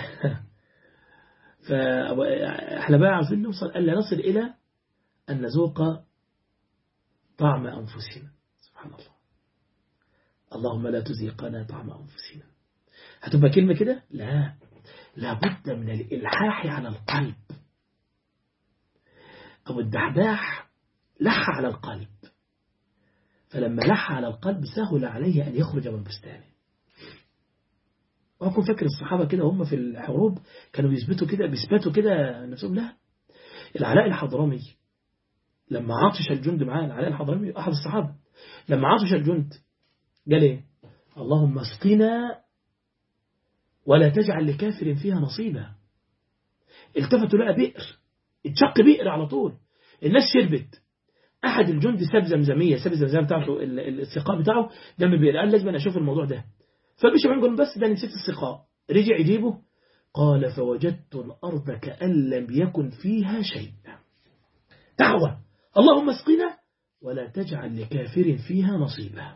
فاحنا بقى عاوزين نوصل ألا نصل إلى أن نذوق طعم أنفسنا سبحان الله اللهم لا تزيقنا طعم أنفسنا هتبقى كلمة كده لا لابد من الإلحاح على القلب أو الدحداح لح على القلب فلما لح على القلب سهل عليه أن يخرج من بستانه وأكون فاكر الصحابة كده هم في الحروب كانوا بيثبتوا كده بيثبتوا كده نفسهم لا العلاء الحضرمي لما عطش الجند معاه العلاء الحضرمي أحد الصحابة لما عطش الجند قال ايه اللهم اسقنا ولا تجعل لكافر فيها نصيبا التفتوا لقى بئر اتشق بئر على طول الناس شربت أحد الجند ساب زمزمية ساب الزمزمية بتاعته السقاء بتاعه جنب البئر قال لازم أنا أشوف الموضوع ده فمشي معهم قال بس ده نسيت السقاء رجع يجيبه قال فوجدت الأرض كأن لم يكن فيها شيء دعوة اللهم اسقنا ولا تجعل لكافر فيها نصيبا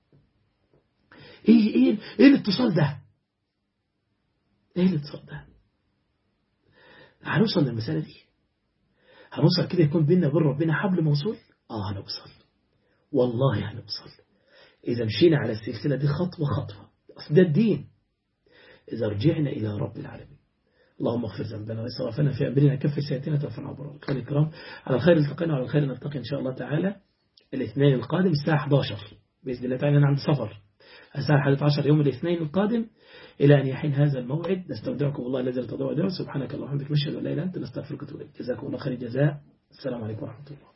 ايه ايه ايه الاتصال ده ايه الاتصال ده هنوصل للمسألة دي هنوصل كده يكون بيننا وبين ربنا حبل موصول اه هنوصل والله هنوصل إذا مشينا على السلسلة دي خطوة خطوة أصل ده الدين إذا رجعنا إلى رب العالمين اللهم اغفر ذنبنا وإسرافنا في أمرنا كف سيئتنا توفنا عبر الخير الكرام على الخير التقينا وعلى الخير نلتقي إن شاء الله تعالى الاثنين القادم الساعة 11 بإذن الله تعالى أنا عند سفر الساعة 11 يوم الاثنين القادم إلى أن يحين هذا الموعد نستودعكم الله الذي لا تضيع ودائما سبحانك اللهم وبحمدك نشهد أن لا إله إلا أنت نستغفرك ونتوب إليك جزاكم الله خير الجزاء السلام عليكم ورحمة الله